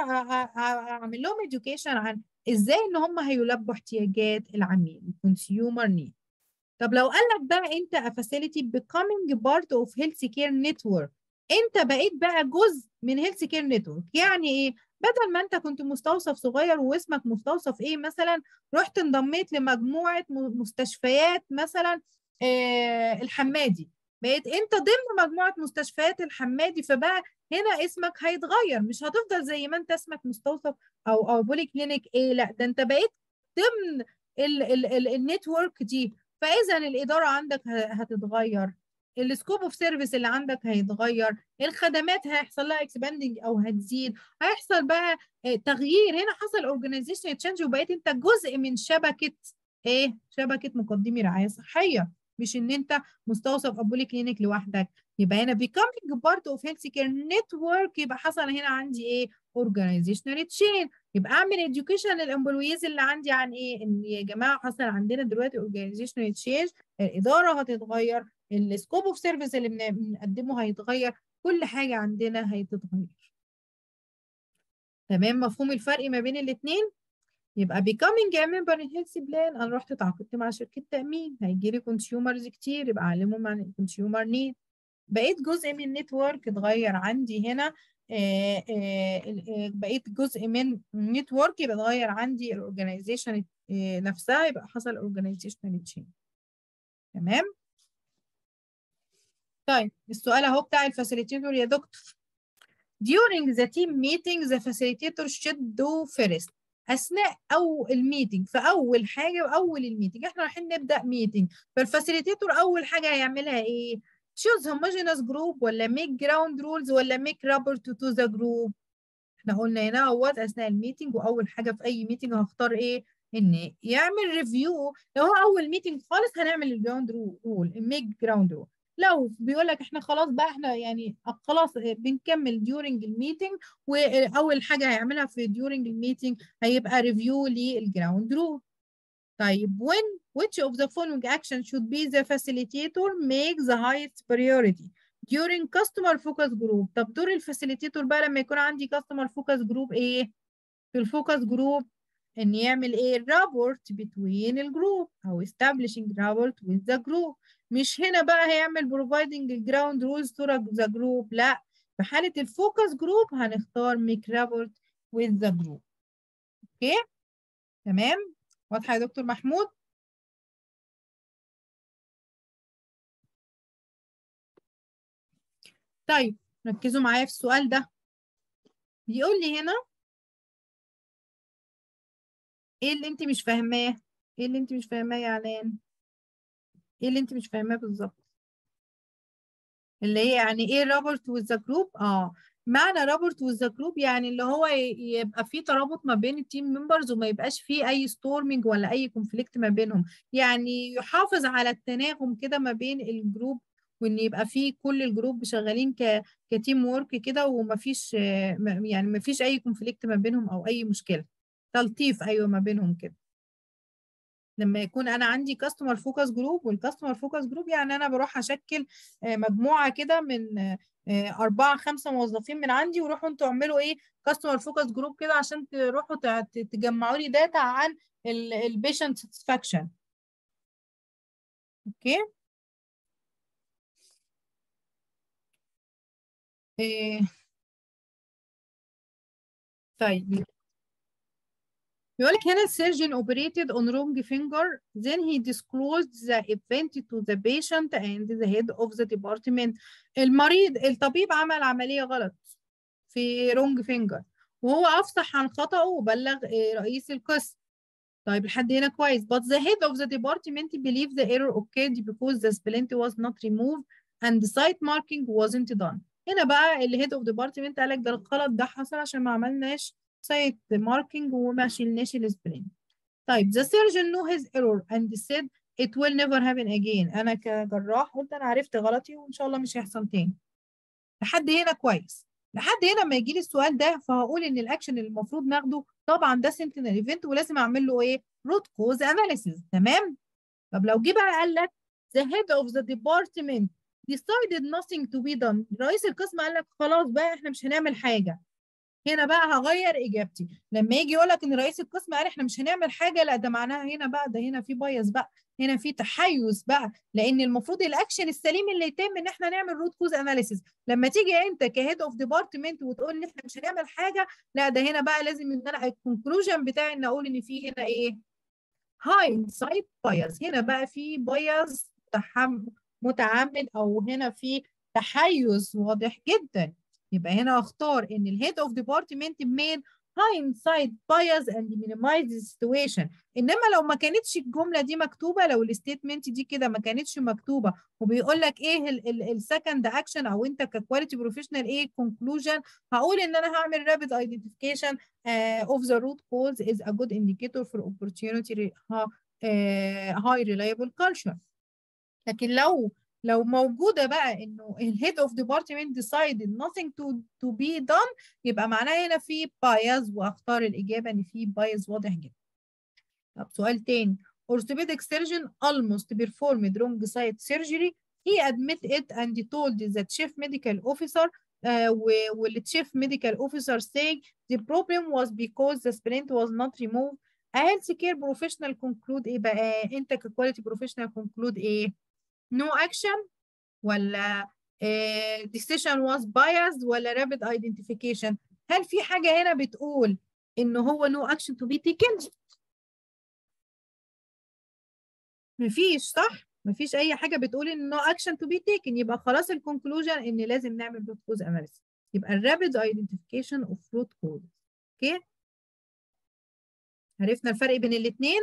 اعمل لهم education عن ازاي ان هم هيلبوا احتياجات العميل الكونسيومر need طب لو قال لك بقى انت a facility becoming part of health care network انت بقيت بقى جزء من هيلث كير نتورك يعني ايه بدل ما انت كنت مستوصف صغير واسمك مستوصف ايه مثلا رحت انضميت لمجموعه مستشفيات مثلا آه الحمادي بقيت انت ضمن مجموعه مستشفيات الحمادي فبقى هنا اسمك هيتغير مش هتفضل زي ما انت اسمك مستوصف او او بولي كلينيك ايه لا ده انت بقيت ضمن النتورك دي فاذا الاداره عندك هتتغير السكوب اوف سيرفيس اللي عندك هيتغير الخدمات هيحصل لها اكسباندنج او هتزيد هيحصل بقى تغيير هنا حصل اورجانيزيشن تشينج وبقيت انت جزء من شبكه ايه شبكه مقدمي رعايه صحيه مش ان انت مستوصف ابولي كلينيك لوحدك يبقى هنا becoming part of health care network يبقى حصل هنا عندي ايه organizational change يبقى اعمل education للامبلويز اللي عندي عن ايه ان يا جماعه حصل عندنا دلوقتي organizational change الاداره هتتغير السكوب اوف سيرفيس اللي بنقدمه هيتغير كل حاجه عندنا هتتغير تمام مفهوم الفرق ما بين الاثنين يبقى becoming a member in health plan انا رحت اتعاقدت مع شركه تامين هيجي لي كونسيومرز كتير يبقى اعلمهم عن الكونسيومر نيد بقيت جزء من نتورك اتغير عندي هنا آآ آآ بقيت جزء من نتورك يبقى اتغير عندي الاورجنايزيشن نفسها يبقى حصل اورجنايزيشنال تشينج تمام طيب السؤال اهو بتاع الفاسيليتيتور يا دكتور during the team meeting the facilitator should do first اثناء او الميتنج في اول حاجه اول الميتنج احنا رايحين نبدا ميتنج فالفاسيليتيتور اول حاجه هيعملها ايه choose homogeneous group ولا make ground rules ولا make report to the group احنا قلنا هنا اهوت اثناء الميتنج واول حاجه في اي ميتنج هختار ايه ان يعمل ريفيو لو هو اول ميتنج خالص هنعمل الجراوند رول ميك جراوند رول لو بيقول لك احنا خلاص بقى احنا يعني خلاص بنكمل during الميتنج واول حاجه هيعملها في during الميتنج هيبقى ريفيو للجراوند رول طيب when which of the following action should be the facilitator make the highest priority during customer focus group طب دور الفاسيليتيتور بقى لما يكون عندي customer focus group ايه في الفوكس جروب ان يعمل ايه رابورت between الجروب او establishing rapport with the group مش هنا بقى هيعمل providing ground rules to the group لا في حالة الفوكس جروب هنختار make rapport with the group اوكي تمام واضحة يا دكتور محمود طيب ركزوا معايا في السؤال ده بيقول لي هنا ايه اللي انت مش فاهماه ايه اللي انت مش فاهماه يا علان ايه اللي انت مش فاهماه بالظبط اللي هي يعني ايه رابورت وذ جروب اه معنى رابورت وذ جروب يعني اللي هو يبقى في ترابط ما بين التيم ممبرز وما يبقاش في اي ستورمنج ولا اي كونفليكت ما بينهم يعني يحافظ على التناغم كده ما بين الجروب وان يبقى في كل الجروب شغالين ك كتيم وورك كده ومفيش يعني مفيش اي كونفليكت ما بينهم او اي مشكله تلطيف ايوه ما بينهم كده لما يكون انا عندي كاستمر فوكس جروب والكاستمر فوكس جروب يعني انا بروح اشكل مجموعه كده من أربعة خمسة موظفين من عندي وروحوا انتوا اعملوا ايه كاستمر فوكس جروب كده عشان تروحوا تجمعوا لي داتا عن البيشنت ساتسفاكشن اوكي إيه. طيب بيقول لك هنا السيرجن operated on wrong finger then he disclosed the event to the patient and the head of the department المريض الطبيب عمل عملية غلط في wrong finger وهو أفصح عن خطأه وبلغ رئيس القسم طيب لحد هنا كويس but the head of the department believed the error occurred because the splint was not removed and the site marking wasn't done هنا بقى الهيد اوف ديبارتمنت قال لك ده الغلط ده حصل عشان ما عملناش سايت ماركينج وما شلناش السبرين طيب the surgeon knew his error and said it will never happen again انا كجراح قلت انا عرفت غلطي وان شاء الله مش هيحصل تاني لحد هنا كويس لحد هنا لما يجي لي السؤال ده فهقول ان الاكشن اللي المفروض ناخده طبعا ده سنتينل ايفنت ولازم اعمل له ايه روت كوز اناليسيز تمام طب لو جه بقى قال لك the head of the department decided nothing to be done رئيس القسم قال لك خلاص بقى احنا مش هنعمل حاجه هنا بقى هغير اجابتي لما يجي يقول لك ان رئيس القسم قال احنا مش هنعمل حاجه لا ده معناها هنا بقى ده هنا في بايظ بقى هنا في تحيز بقى لان المفروض الاكشن السليم اللي يتم ان احنا نعمل روت كوز اناليسيس لما تيجي انت كهيد اوف ديبارتمنت وتقول ان احنا مش هنعمل حاجه لا ده هنا بقى لازم ان انا الكونكلوجن بتاعي ان اقول ان في هنا ايه هايند سايد بايظ هنا بقى في بايظ متعمد او هنا في تحيز واضح جدا يبقى هنا اختار ان الهيد اوف ديبارتمنت مين hindsight bias and minimize the situation انما لو ما كانتش الجمله دي مكتوبه لو الستيتمنت دي كده ما كانتش مكتوبه وبيقول لك ايه السكند اكشن او انت ككواليتي بروفيشنال ايه الكونكلوجن هقول ان انا هعمل رابيد ايدنتيفيكيشن اوف ذا روت كوز از ا جود انديكيتور فور opportunity هاي ريلايبل كلتشر لكن لو لو موجوده بقى انه الهيد اوف ديبارتمنت decided nothing to to be done يبقى معناه هنا في بايز واختار الاجابه ان في بايز واضح جدا. طب سؤال تاني orthopedic surgeon almost performed wrong site surgery he admitted it and told the chief medical officer uh, والchief medical officer saying the problem was because the splint was not removed a healthcare professional conclude ايه بقى انت كquality professional conclude ايه no action ولا uh, decision was biased ولا rapid identification هل في حاجة هنا بتقول إن هو no action to be taken؟ مفيش صح؟ مفيش أي حاجة بتقول إن no action to be taken يبقى خلاص الكونكلوجن إن لازم نعمل root cause analysis يبقى rapid identification of root cause أوكي؟ عرفنا الفرق بين الاثنين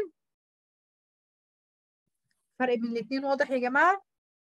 الفرق بين الاثنين واضح يا جماعه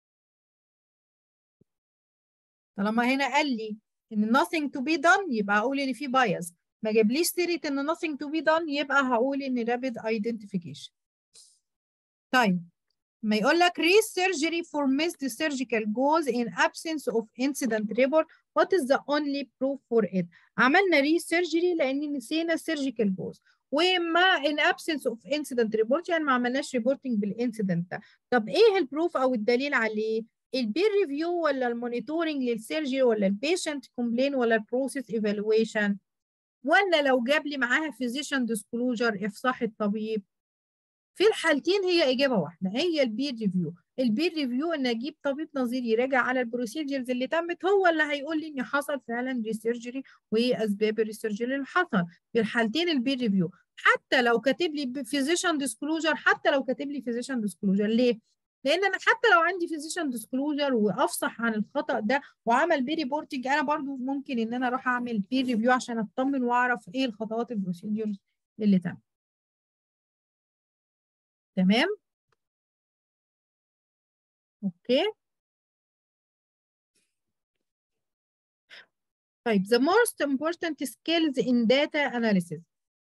طالما هنا قال لي ان nothing to be done يبقى هقول ان في bias ما جابليش سيره ان nothing to be done يبقى هقول ان rapid identification طيب ما يقول لك re-surgery for missed surgical goals in absence of incident report what is the only proof for it عملنا re-surgery لان نسينا surgical goals وما in absence of incident report يعني ما عملناش reporting بالانسيدنت ده طب ايه البروف او الدليل عليه البير ريفيو ولا المونيتورنج للسيرجري ولا البيشنت كومبلين ولا البروسيس ايفالويشن ولا لو جاب لي معاها فيزيشن ديسكلوجر افصاح الطبيب في الحالتين هي اجابه واحده هي البير ريفيو البير ريفيو ان اجيب طبيب نظير يراجع على البروسيجرز اللي تمت هو اللي هيقول لي ان حصل فعلا ريسيرجري وايه اسباب الريسيرجري اللي حصل في الحالتين البير ريفيو حتى لو كاتب لي فيزيشن ديسكلوجر حتى لو كاتب لي فيزيشن ديسكلوجر ليه لان انا حتى لو عندي فيزيشن ديسكلوجر وافصح عن الخطا ده وعمل بي ريبورتنج انا برضو ممكن ان انا اروح اعمل بي ريفيو عشان اطمن واعرف ايه الخطوات البروسيدورز اللي تم تمام اوكي طيب the most important skills in data analysis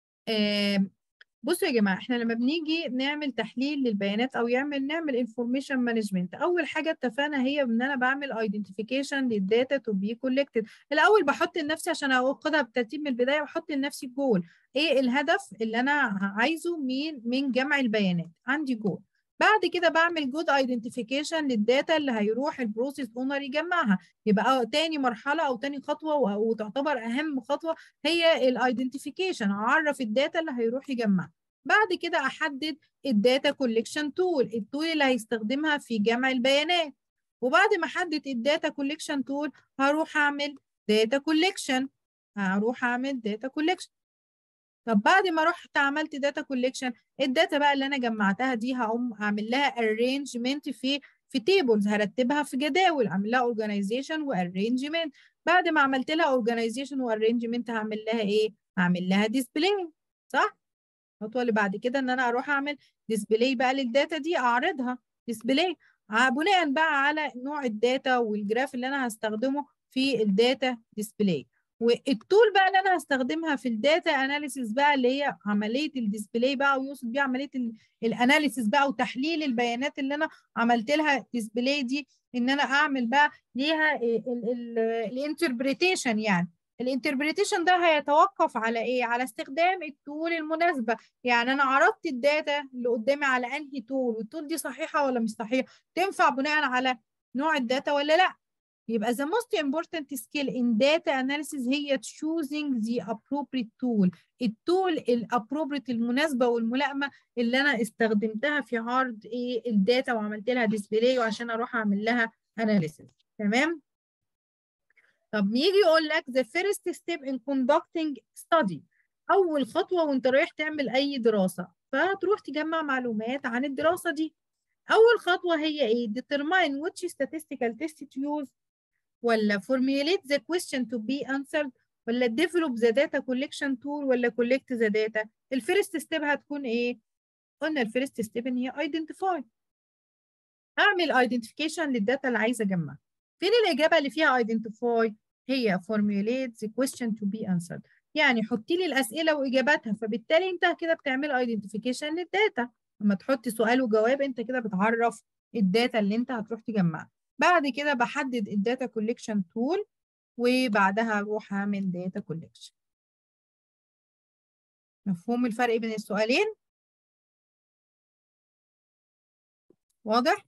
آه بصوا يا جماعه احنا لما بنيجي نعمل تحليل للبيانات او يعمل نعمل انفورميشن مانجمنت اول حاجه اتفقنا هي ان انا بعمل ايدنتيفيكيشن للداتا تو بي كولكتد الاول بحط لنفسي عشان اخدها بترتيب من البدايه بحط لنفسي جول ايه الهدف اللي انا عايزه من من جمع البيانات عندي جول بعد كده بعمل جود ايدنتيفيكيشن للداتا اللي هيروح البروسيس اونر يجمعها يبقى تاني مرحله او تاني خطوه وتعتبر اهم خطوه هي الايدنتيفيكيشن اعرف الداتا اللي هيروح يجمعها بعد كده احدد الداتا كوليكشن تول التول اللي هيستخدمها في جمع البيانات وبعد ما احدد الداتا كوليكشن تول هروح اعمل داتا كوليكشن هروح اعمل داتا كوليكشن طب بعد ما رحت عملت داتا كوليكشن الداتا بقى اللي انا جمعتها دي هقوم اعمل لها ارينجمنت في في تيبلز هرتبها في جداول اعمل لها اورجانيزيشن وارينجمنت بعد ما عملت لها اورجانيزيشن وارينجمنت هعمل لها ايه هعمل لها ديسبلاي صح الخطوه اللي بعد كده ان انا اروح اعمل ديسبلاي بقى للداتا دي اعرضها ديسبلاي بناء بقى على نوع الداتا والجراف اللي انا هستخدمه في الداتا ديسبلاي والتول بقى اللي انا هستخدمها في الداتا اناليسيس بقى اللي هي عمليه الديسبلاي بقى ويوصل بيها عمليه الاناليسيس بقى وتحليل البيانات اللي انا عملت لها ديسبلاي دي ان انا اعمل بقى ليها الانتربريتيشن يعني الانتربريتيشن ده هيتوقف على ايه على استخدام التول المناسبه يعني انا عرضت الداتا اللي قدامي على انهي تول والتول دي صحيحه ولا مش صحيحه تنفع بناء على نوع الداتا ولا لا يبقى the most important skill in data analysis هي choosing the appropriate tool التول الابروبريت المناسبه والملائمه اللي انا استخدمتها في عرض ايه الداتا وعملت لها ديسبلاي وعشان اروح اعمل لها analysis تمام طب يجي يقول لك the first step in conducting study اول خطوه وانت رايح تعمل اي دراسه فتروح تجمع معلومات عن الدراسه دي اول خطوه هي ايه determine which statistical test to use ولا formulate the question to be answered ولا develop the data collection tool ولا collect the data الفيرست ستيب هتكون ايه قلنا الفيرست ستيب ان هي identify اعمل identification للداتا اللي عايزه اجمعها فين الاجابه اللي فيها identify هي formulate the question to be answered يعني حطي لي الاسئله واجاباتها فبالتالي انت كده بتعمل identification للداتا لما تحط سؤال وجواب انت كده بتعرف الداتا اللي انت هتروح تجمعها بعد كده بحدد الداتا كوليكشن تول وبعدها اروح اعمل داتا كوليكشن مفهوم الفرق بين السؤالين واضح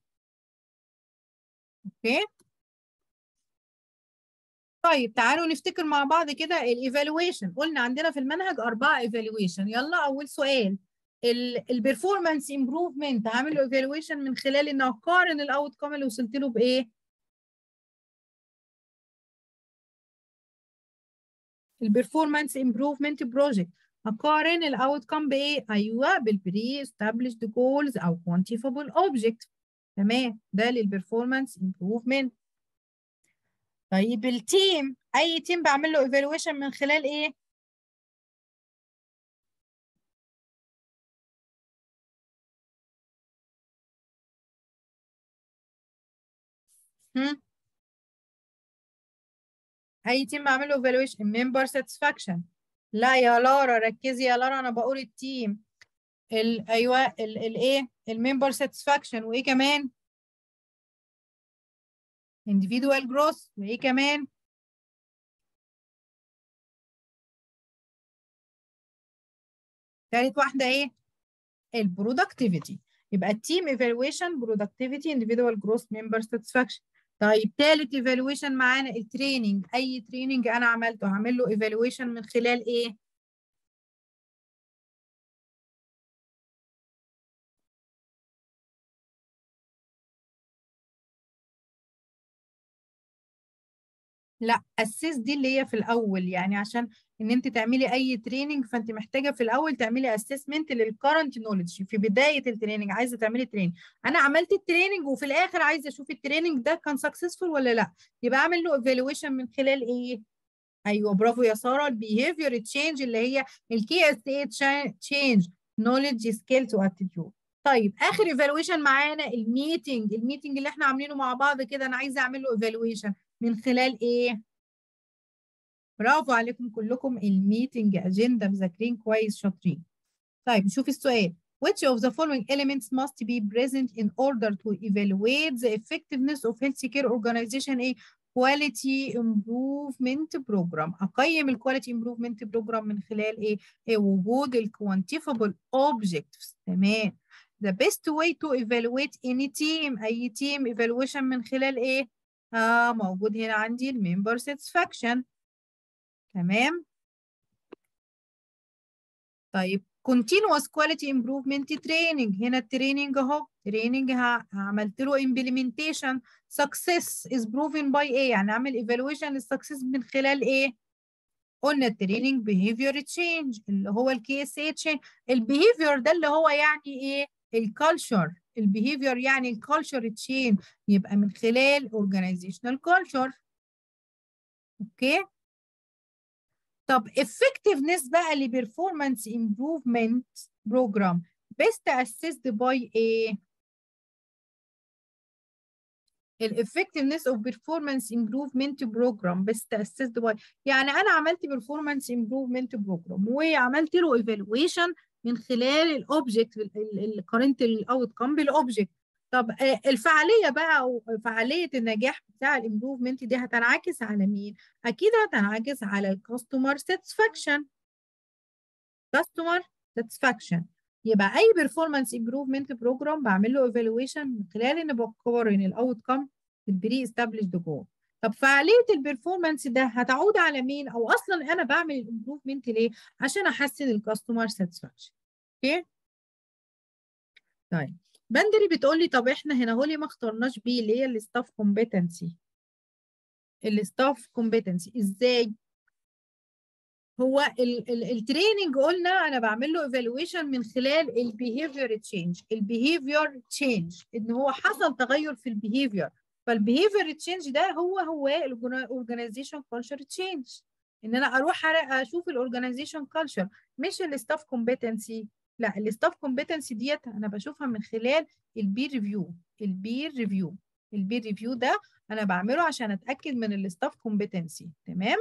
اوكي طيب تعالوا نفتكر مع بعض كده الايفالويشن قلنا عندنا في المنهج اربعه ايفالويشن يلا اول سؤال البرفورمانس امبروفمنت هعمل له ايفالويشن من خلال ان اقارن الاوت كوم اللي وصلت له بايه البرفورمانس امبروفمنت بروجكت اقارن الاوت كوم بايه ايوه بالبري استابليشد جولز او كوانتيفابل اوبجكت تمام ده للبرفورمانس امبروفمنت طيب التيم اي تيم بعمل له ايفالويشن من خلال ايه هم؟ اي تيم بعمل له evaluation member satisfaction لا يا لارا ركزي يا لارا انا بقول التيم ال ايوه الايه الممبر ساتسفاكشن وايه كمان individual growth وايه كمان تالت واحده ايه البرودكتيفيتي يبقى التيم ايفالويشن برودكتيفيتي individual growth member satisfaction طيب تالت ايفالويشن معانا التريننج اي تريننج انا عملته هعمل له ايفالويشن من خلال ايه لا اسس دي اللي هي في الاول يعني عشان ان انت تعملي اي تريننج فانت محتاجه في الاول تعملي اسسمنت للكرنت نولج في بدايه التريننج عايزه تعملي تريننج انا عملت التريننج وفي الاخر عايزه اشوف التريننج ده كان سكسسفول ولا لا يبقى اعمل له ايفالويشن من خلال ايه ايوه برافو يا ساره البيهيفير تشينج اللي هي الكي اس اي تشينج نولج سكيلز واتيتيود طيب اخر ايفالويشن معانا الميتنج الميتنج اللي احنا عاملينه مع بعض كده انا عايزه اعمل له ايفالويشن من خلال ايه برافو عليكم كلكم الميتنج اجنده مذاكرين كويس شاطرين طيب نشوف السؤال which of the following elements must be present in order to evaluate the effectiveness of healthcare organization a quality improvement program اقيم الكواليتي improvement program من خلال ايه, إيه وجود الكوانتيفابل objectives تمام the best way to evaluate any team اي team evaluation من خلال ايه آه موجود هنا عندي الممبر satisfaction تمام طيب continuous quality improvement training هنا التريننج اهو تريننج عملت له implementation success is proven by ايه يعني اعمل evaluation للسكسس من خلال ايه قلنا التريننج behavior change اللي هو الكي اس اي change البيهيفير ده اللي هو يعني ايه الكالتشر البيهيفير يعني الكالتشر تشين يبقى من خلال organizational culture اوكي طب effectiveness بقى لبرفورمانس امبروفمنت بروجرام best assessed by ايه الeffectiveness of performance improvement program best assessed by يعني انا عملت performance improvement program وعملت له evaluation من خلال الاوبجكت قارنت الاوتكم بالاوبجكت طب الفعاليه بقى او فعاليه النجاح بتاع الامبروفمنت دي هتنعكس على مين اكيد هتنعكس على الكاستمر ساتسفاكشن كاستمر ساتسفاكشن يبقى اي بيرفورمانس امبروفمنت بروجرام بعمل له ايفالويشن من خلال ان بقارن الاوتكم بالبري استابليشد جول طب فعاليه البرفورمانس ده هتعود على مين او اصلا انا بعمل الامبروفمنت ليه عشان احسن الكاستمر ساتسفاكشن اوكي طيب بندري بتقول لي طب احنا هنا هو ليه ما اخترناش بيه اللي هي الستاف كومبيتنسي الستاف كومبيتنسي ازاي هو التريننج قلنا انا بعمل له ايفالويشن من خلال البيهيفير تشينج البيهيفير تشينج ان هو حصل تغير في البيهيفير فالبيهيفير تشينج ده هو هو الاورجنايزيشن كلتشر تشينج ان انا اروح اشوف الاورجنايزيشن كلتشر مش الستاف كومبيتنسي لا الستاف كومبيتنسي ديت انا بشوفها من خلال البير ريفيو البير ريفيو البير ريفيو ده انا بعمله عشان اتاكد من الستاف كومبيتنسي تمام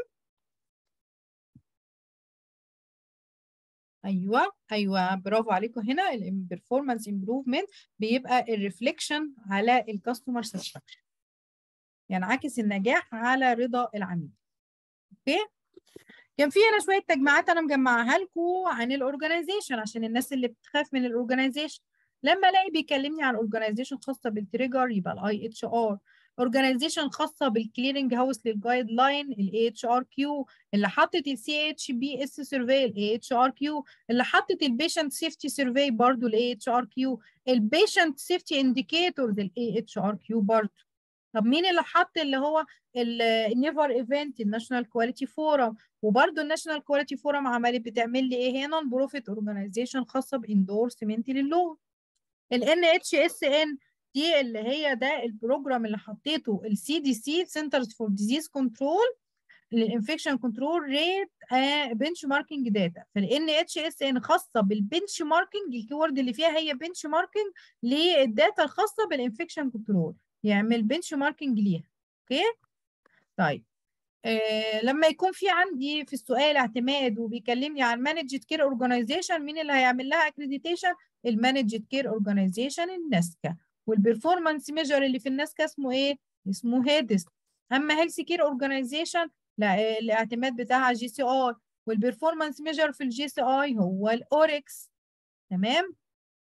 ايوه ايوه برافو عليكم هنا البرفورمانس امبروفمنت بيبقى الريفليكشن على الكاستمر ساتسفاكشن ينعكس يعني النجاح على رضا العميل اوكي كان في هنا شويه تجمعات انا مجمعها لكم عن الاورجنايزيشن عشان الناس اللي بتخاف من الاورجنايزيشن لما الاقي بيكلمني عن اورجنايزيشن خاصه بالتريجر يبقى الاي اتش ار اورجنايزيشن خاصه بالكليرنج هاوس للجايد لاين الاي اتش ار كيو اللي حطت السي اتش بي اس سيرفي الاي اتش ار كيو اللي حطت البيشنت سيفتي سيرفي برضه الاي اتش ار كيو البيشنت سيفتي انديكيتورز الاي اتش ار كيو برضه طب مين اللي حط اللي هو النيفر ايفنت الناشونال كواليتي فورم وبرده الناشونال كواليتي فورم عملت بتعمل لي ايه هنا بروفيت اورجانيزيشن خاصه باندورسمنت للون الان اتش اس ان دي اللي هي ده البروجرام اللي حطيته السي دي سي سنترز فور ديزيز كنترول للانفكشن كنترول ريت بنش ماركينج داتا فالان اتش اس ان خاصه بالبنش ماركينج الكيورد اللي فيها هي بنش ماركينج للداتا الخاصه بالانفكشن كنترول يعمل بنش ماركينج ليها اوكي طيب آه لما يكون في عندي في السؤال اعتماد وبيكلمني عن مانجد كير اورجانيزيشن مين اللي هيعمل لها اكريديتيشن المانجد كير اورجانيزيشن الناسكا والبرفورمانس ميجر اللي في الناسكا اسمه ايه اسمه هيدس اما هيلث كير اورجانيزيشن لا الاعتماد بتاعها جي سي اي والبرفورمانس ميجر في الجي سي اي هو الاوركس تمام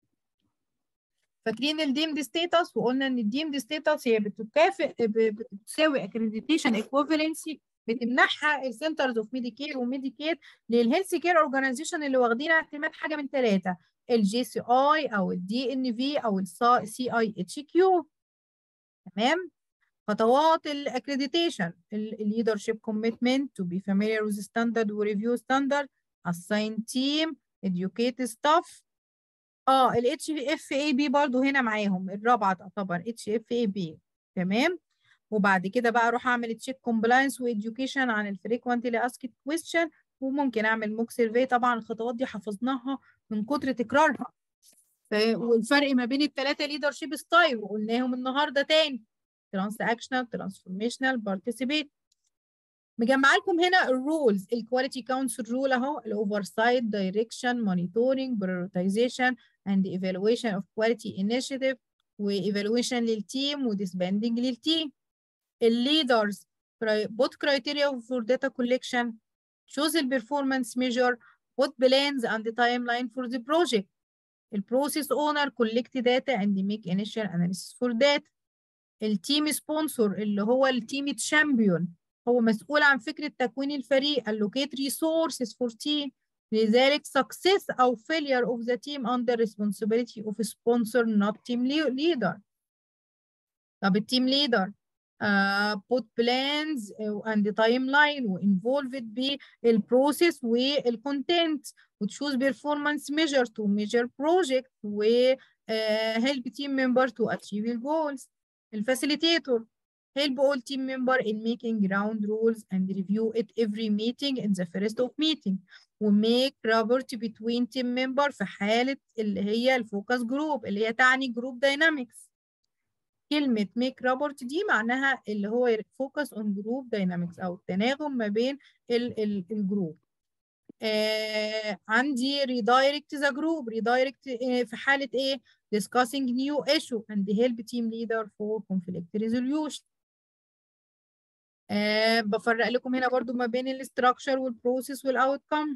فاكرين الديمد ستيتس وقلنا ان الديمد ستيتس هي بتكافئ بتساوي اكريديتيشن ايكوفالنسي بتمنحها السنترز اوف ميديكير وميديكيد للهيلث كير اورجانيزيشن اللي واخدين اعتماد حاجه من ثلاثه الجي سي اي او الدي ان في او السي اي اتش كيو تمام خطوات الاكريديتيشن الليدرشيب كوميتمنت to be familiar with standard وريفيو standard assign team educate staff اه ال HFAB برضو هنا معاهم الرابعة تعتبر HFAB تمام وبعد كده بقى اروح اعمل تشيك كومبلاينس واديوكيشن عن الفريكوينتلي اسكت كويستشن وممكن اعمل موك سيرفي طبعا الخطوات دي حفظناها من كتر تكرارها والفرق ما بين الثلاثه ليدرشيب ستايل وقلناهم النهارده تاني ترانس اكشنال ترانسفورميشنال بارتيسيبيت مجمعه لكم هنا الرولز الكواليتي كونسل رول اهو الاوفر سايت دايركشن مونيتورنج برايورتيزيشن اند ايفالويشن اوف كواليتي انيشيتيف وايفالويشن للتيم وديسباندنج للتيم الليدرز put criteria for data collection choose the performance measure put plans and the timeline for the project البروسيس اونر collect data and make initial analysis for data التيم سبونسور اللي هو التيم تشامبيون هو مسؤول عن فكرة تكوين الفريق allocate resources for team لذلك success أو failure of the team under responsibility of sponsor not team leader طب التيم leader uh, put plans and the timeline وinvolved بالبروسيس والcontent وتشوز performance measure to measure project و uh, help team member to achieve the goals الفاسيليتيتور help all team member in making ground rules and review it every meeting in the first of meeting ومake rapport between team member في حالة اللي هي الفوكس جروب اللي هي تعني جروب داينامكس كلمة make rapport دي معناها اللي هو focus on group dynamics أو التناغم ما بين ال ال الجروب آه عندي redirect the group redirect آه في حالة إيه discussing new issue and help team leader for conflict resolution آه بفرق لكم هنا برضو ما بين الاستراكشر والبروسيس والاوتكم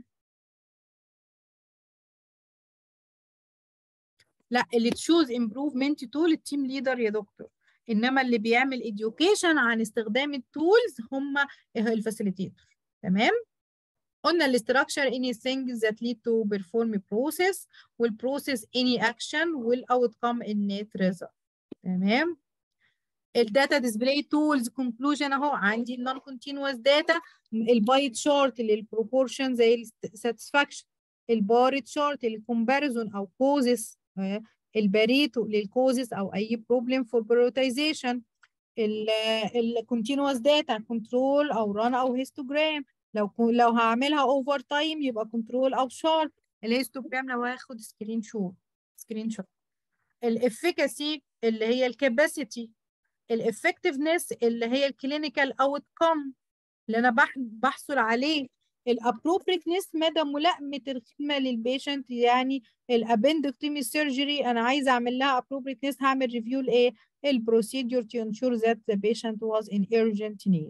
لا اللي تشوز امبروفمنت تول التيم ليدر يا دكتور انما اللي بيعمل education عن استخدام التولز هم الفاسيليتيتور تمام قلنا الاستراكشر anything that lead to perform process والبروسيس any action والاوتكم النت result تمام الداتا ديسبلاي تولز كونكلوجن اهو عندي النون كونتينوس داتا الباي تشارت للبروبورشن زي الساتسفاكشن البار تشارت للكومباريزون او كوزز الباريتو للكوزز او اي بروبلم فور برايورتيزيشن الكونتينوس داتا كنترول او ران او هيستوجرام لو لو هعملها اوفر تايم يبقى كنترول او شارت الهيستوجرام لو هاخد سكرين شوت سكرين شوت الافيكاسي اللي هي الكاباسيتي الافكتفنس اللي هي الكلينيكال اوت كوم اللي انا بحصل عليه الابروبريتنس مدى ملائمه الخدمه للبيشنت يعني الابندكتومي سيرجري انا عايزه اعمل لها ابروبريتنس هعمل ريفيو لايه البروسيدور to ensure that the patient was in urgent need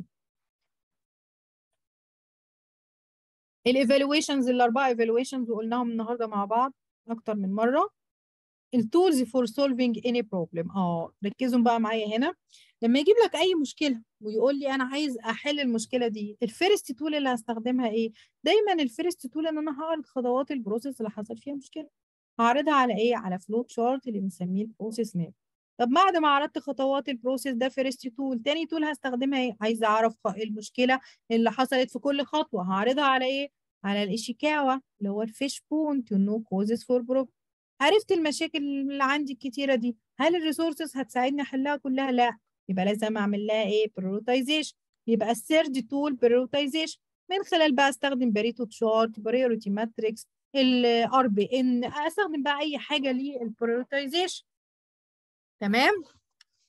الايفالويشنز الاربعه ايفالويشنز وقلناهم النهارده مع بعض اكتر من مره التولز فور سولفينج اني بروبلم اه ركزوا بقى معايا هنا لما يجيب لك اي مشكله ويقول لي انا عايز احل المشكله دي الفيرست تول اللي هستخدمها ايه دايما الفيرست تول ان انا هعرض خطوات البروسيس اللي حصل فيها مشكله هعرضها على ايه على فلو تشارت اللي بنسميه البروسيس ماب طب بعد ما عرضت خطوات البروسيس ده فيرست تول تاني تول هستخدمها ايه عايزه اعرف المشكله اللي حصلت في كل خطوه هعرضها على ايه على الاشيكاوا اللي هو الفيش بون تو نو كوزز فور بروبلم عرفت المشاكل اللي عندي الكتيره دي هل الريسورسز هتساعدني احلها كلها لا يبقى لازم اعمل لها ايه بريورتيزيشن يبقى الثيرد تول بريورتيزيشن من خلال بقى استخدم بريتو تشارت بريورتي ماتريكس الار بي ان استخدم بقى اي حاجه للبريورتيزيشن تمام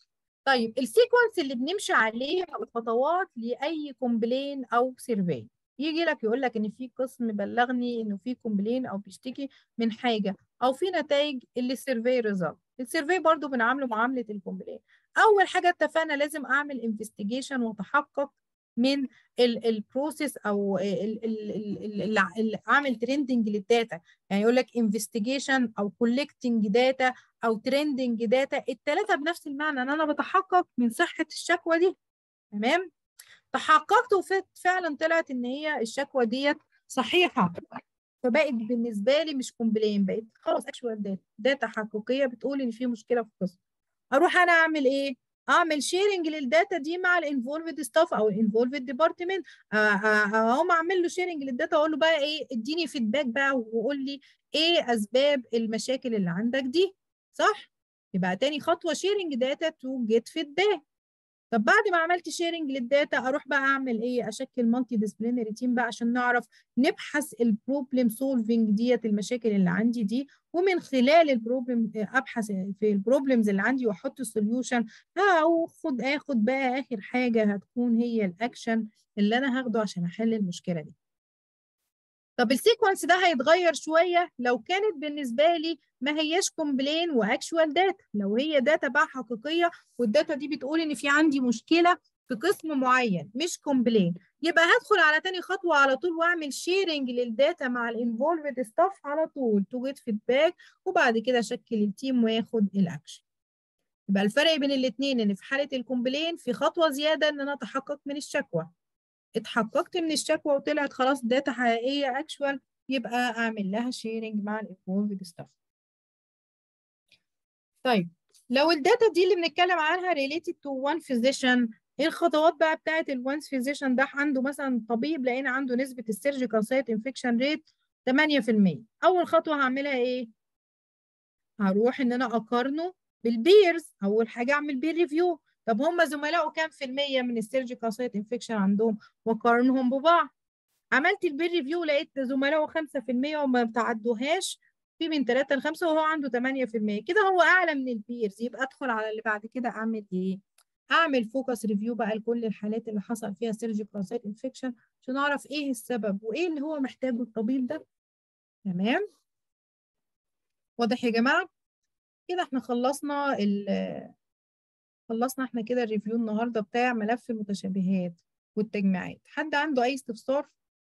طيب السيكونس اللي بنمشي عليه او الخطوات لاي كومبلين او سيرفي يجي لك يقول لك ان في قسم بلغني انه في كومبلين او بيشتكي من حاجه او في نتائج اللي السيرفي ريزلت السيرفي برضو بنعامله معامله الكومبلين اول حاجه اتفقنا لازم اعمل انفستيجيشن واتحقق من البروسيس او اللي عامل ترندنج للداتا يعني يقول لك انفستيجيشن او كولكتنج داتا او ترندنج داتا الثلاثه بنفس المعنى ان انا بتحقق من صحه الشكوى دي تمام تحققت وفعلا طلعت ان هي الشكوى ديت صحيحه فبقت بالنسبه لي مش كومبلين بقت خلاص اكشوال داتا داتا حقيقيه بتقول ان في مشكله في القسم اروح انا اعمل ايه اعمل شيرنج للداتا دي مع الانفولفد ستاف او الانفولفد ديبارتمنت اقوم اعمل له شيرنج للداتا اقول له بقى ايه اديني فيدباك بقى وقول لي ايه اسباب المشاكل اللي عندك دي صح يبقى تاني خطوه شيرنج داتا تو جيت فيدباك طب بعد ما عملت شيرنج للداتا اروح بقى اعمل ايه اشكل مالتي ديسبلينري تيم بقى عشان نعرف نبحث البروبلم سولفنج ديت المشاكل اللي عندي دي ومن خلال البروبلم ابحث في البروبلمز اللي عندي واحط السوليوشن هاخد اخد بقى اخر حاجه هتكون هي الاكشن اللي انا هاخده عشان احل المشكله دي طب السيكونس ده هيتغير شويه لو كانت بالنسبه لي ما هياش كومبلين واكشوال داتا لو هي داتا بقى حقيقيه والداتا دي بتقول ان في عندي مشكله في قسم معين مش كومبلين يبقى هدخل على تاني خطوه على طول واعمل شيرنج للداتا مع الانفولفد ستاف على طول تو جيت فيدباك وبعد كده اشكل التيم واخد الاكشن يبقى الفرق بين الاثنين ان في حاله الكومبلين في خطوه زياده ان انا اتحقق من الشكوى اتحققت من الشكوى وطلعت خلاص داتا حقيقيه اكشوال يبقى اعمل لها شيرنج مع الانفولفد ستاف طيب لو الداتا دي اللي بنتكلم عنها related to one physician ايه الخطوات بقى بتاعت الوانس فيزيشن ده عنده مثلا طبيب لقينا عنده نسبه السيرجيكال سايت انفكشن ريت 8% اول خطوه هعملها ايه هروح ان انا اقارنه بالبيرز اول حاجه اعمل بير ريفيو طب هم زملائه كام في المية من السيرجيكال سايت انفكشن عندهم وقارنهم ببعض عملت البير ريفيو لقيت زملائه 5% وما بتعدوهاش في من 3 ل 5 وهو عنده 8% كده هو اعلى من البيرز يبقى ادخل على اللي بعد كده اعمل ايه اعمل فوكس ريفيو بقى لكل الحالات اللي حصل فيها سيرجيكال سايت انفكشن عشان اعرف ايه السبب وايه اللي هو محتاجه الطبيب ده تمام واضح يا جماعه كده احنا خلصنا ال خلصنا احنا كده الريفيو النهارده بتاع ملف المتشابهات والتجميعات حد عنده اي استفسار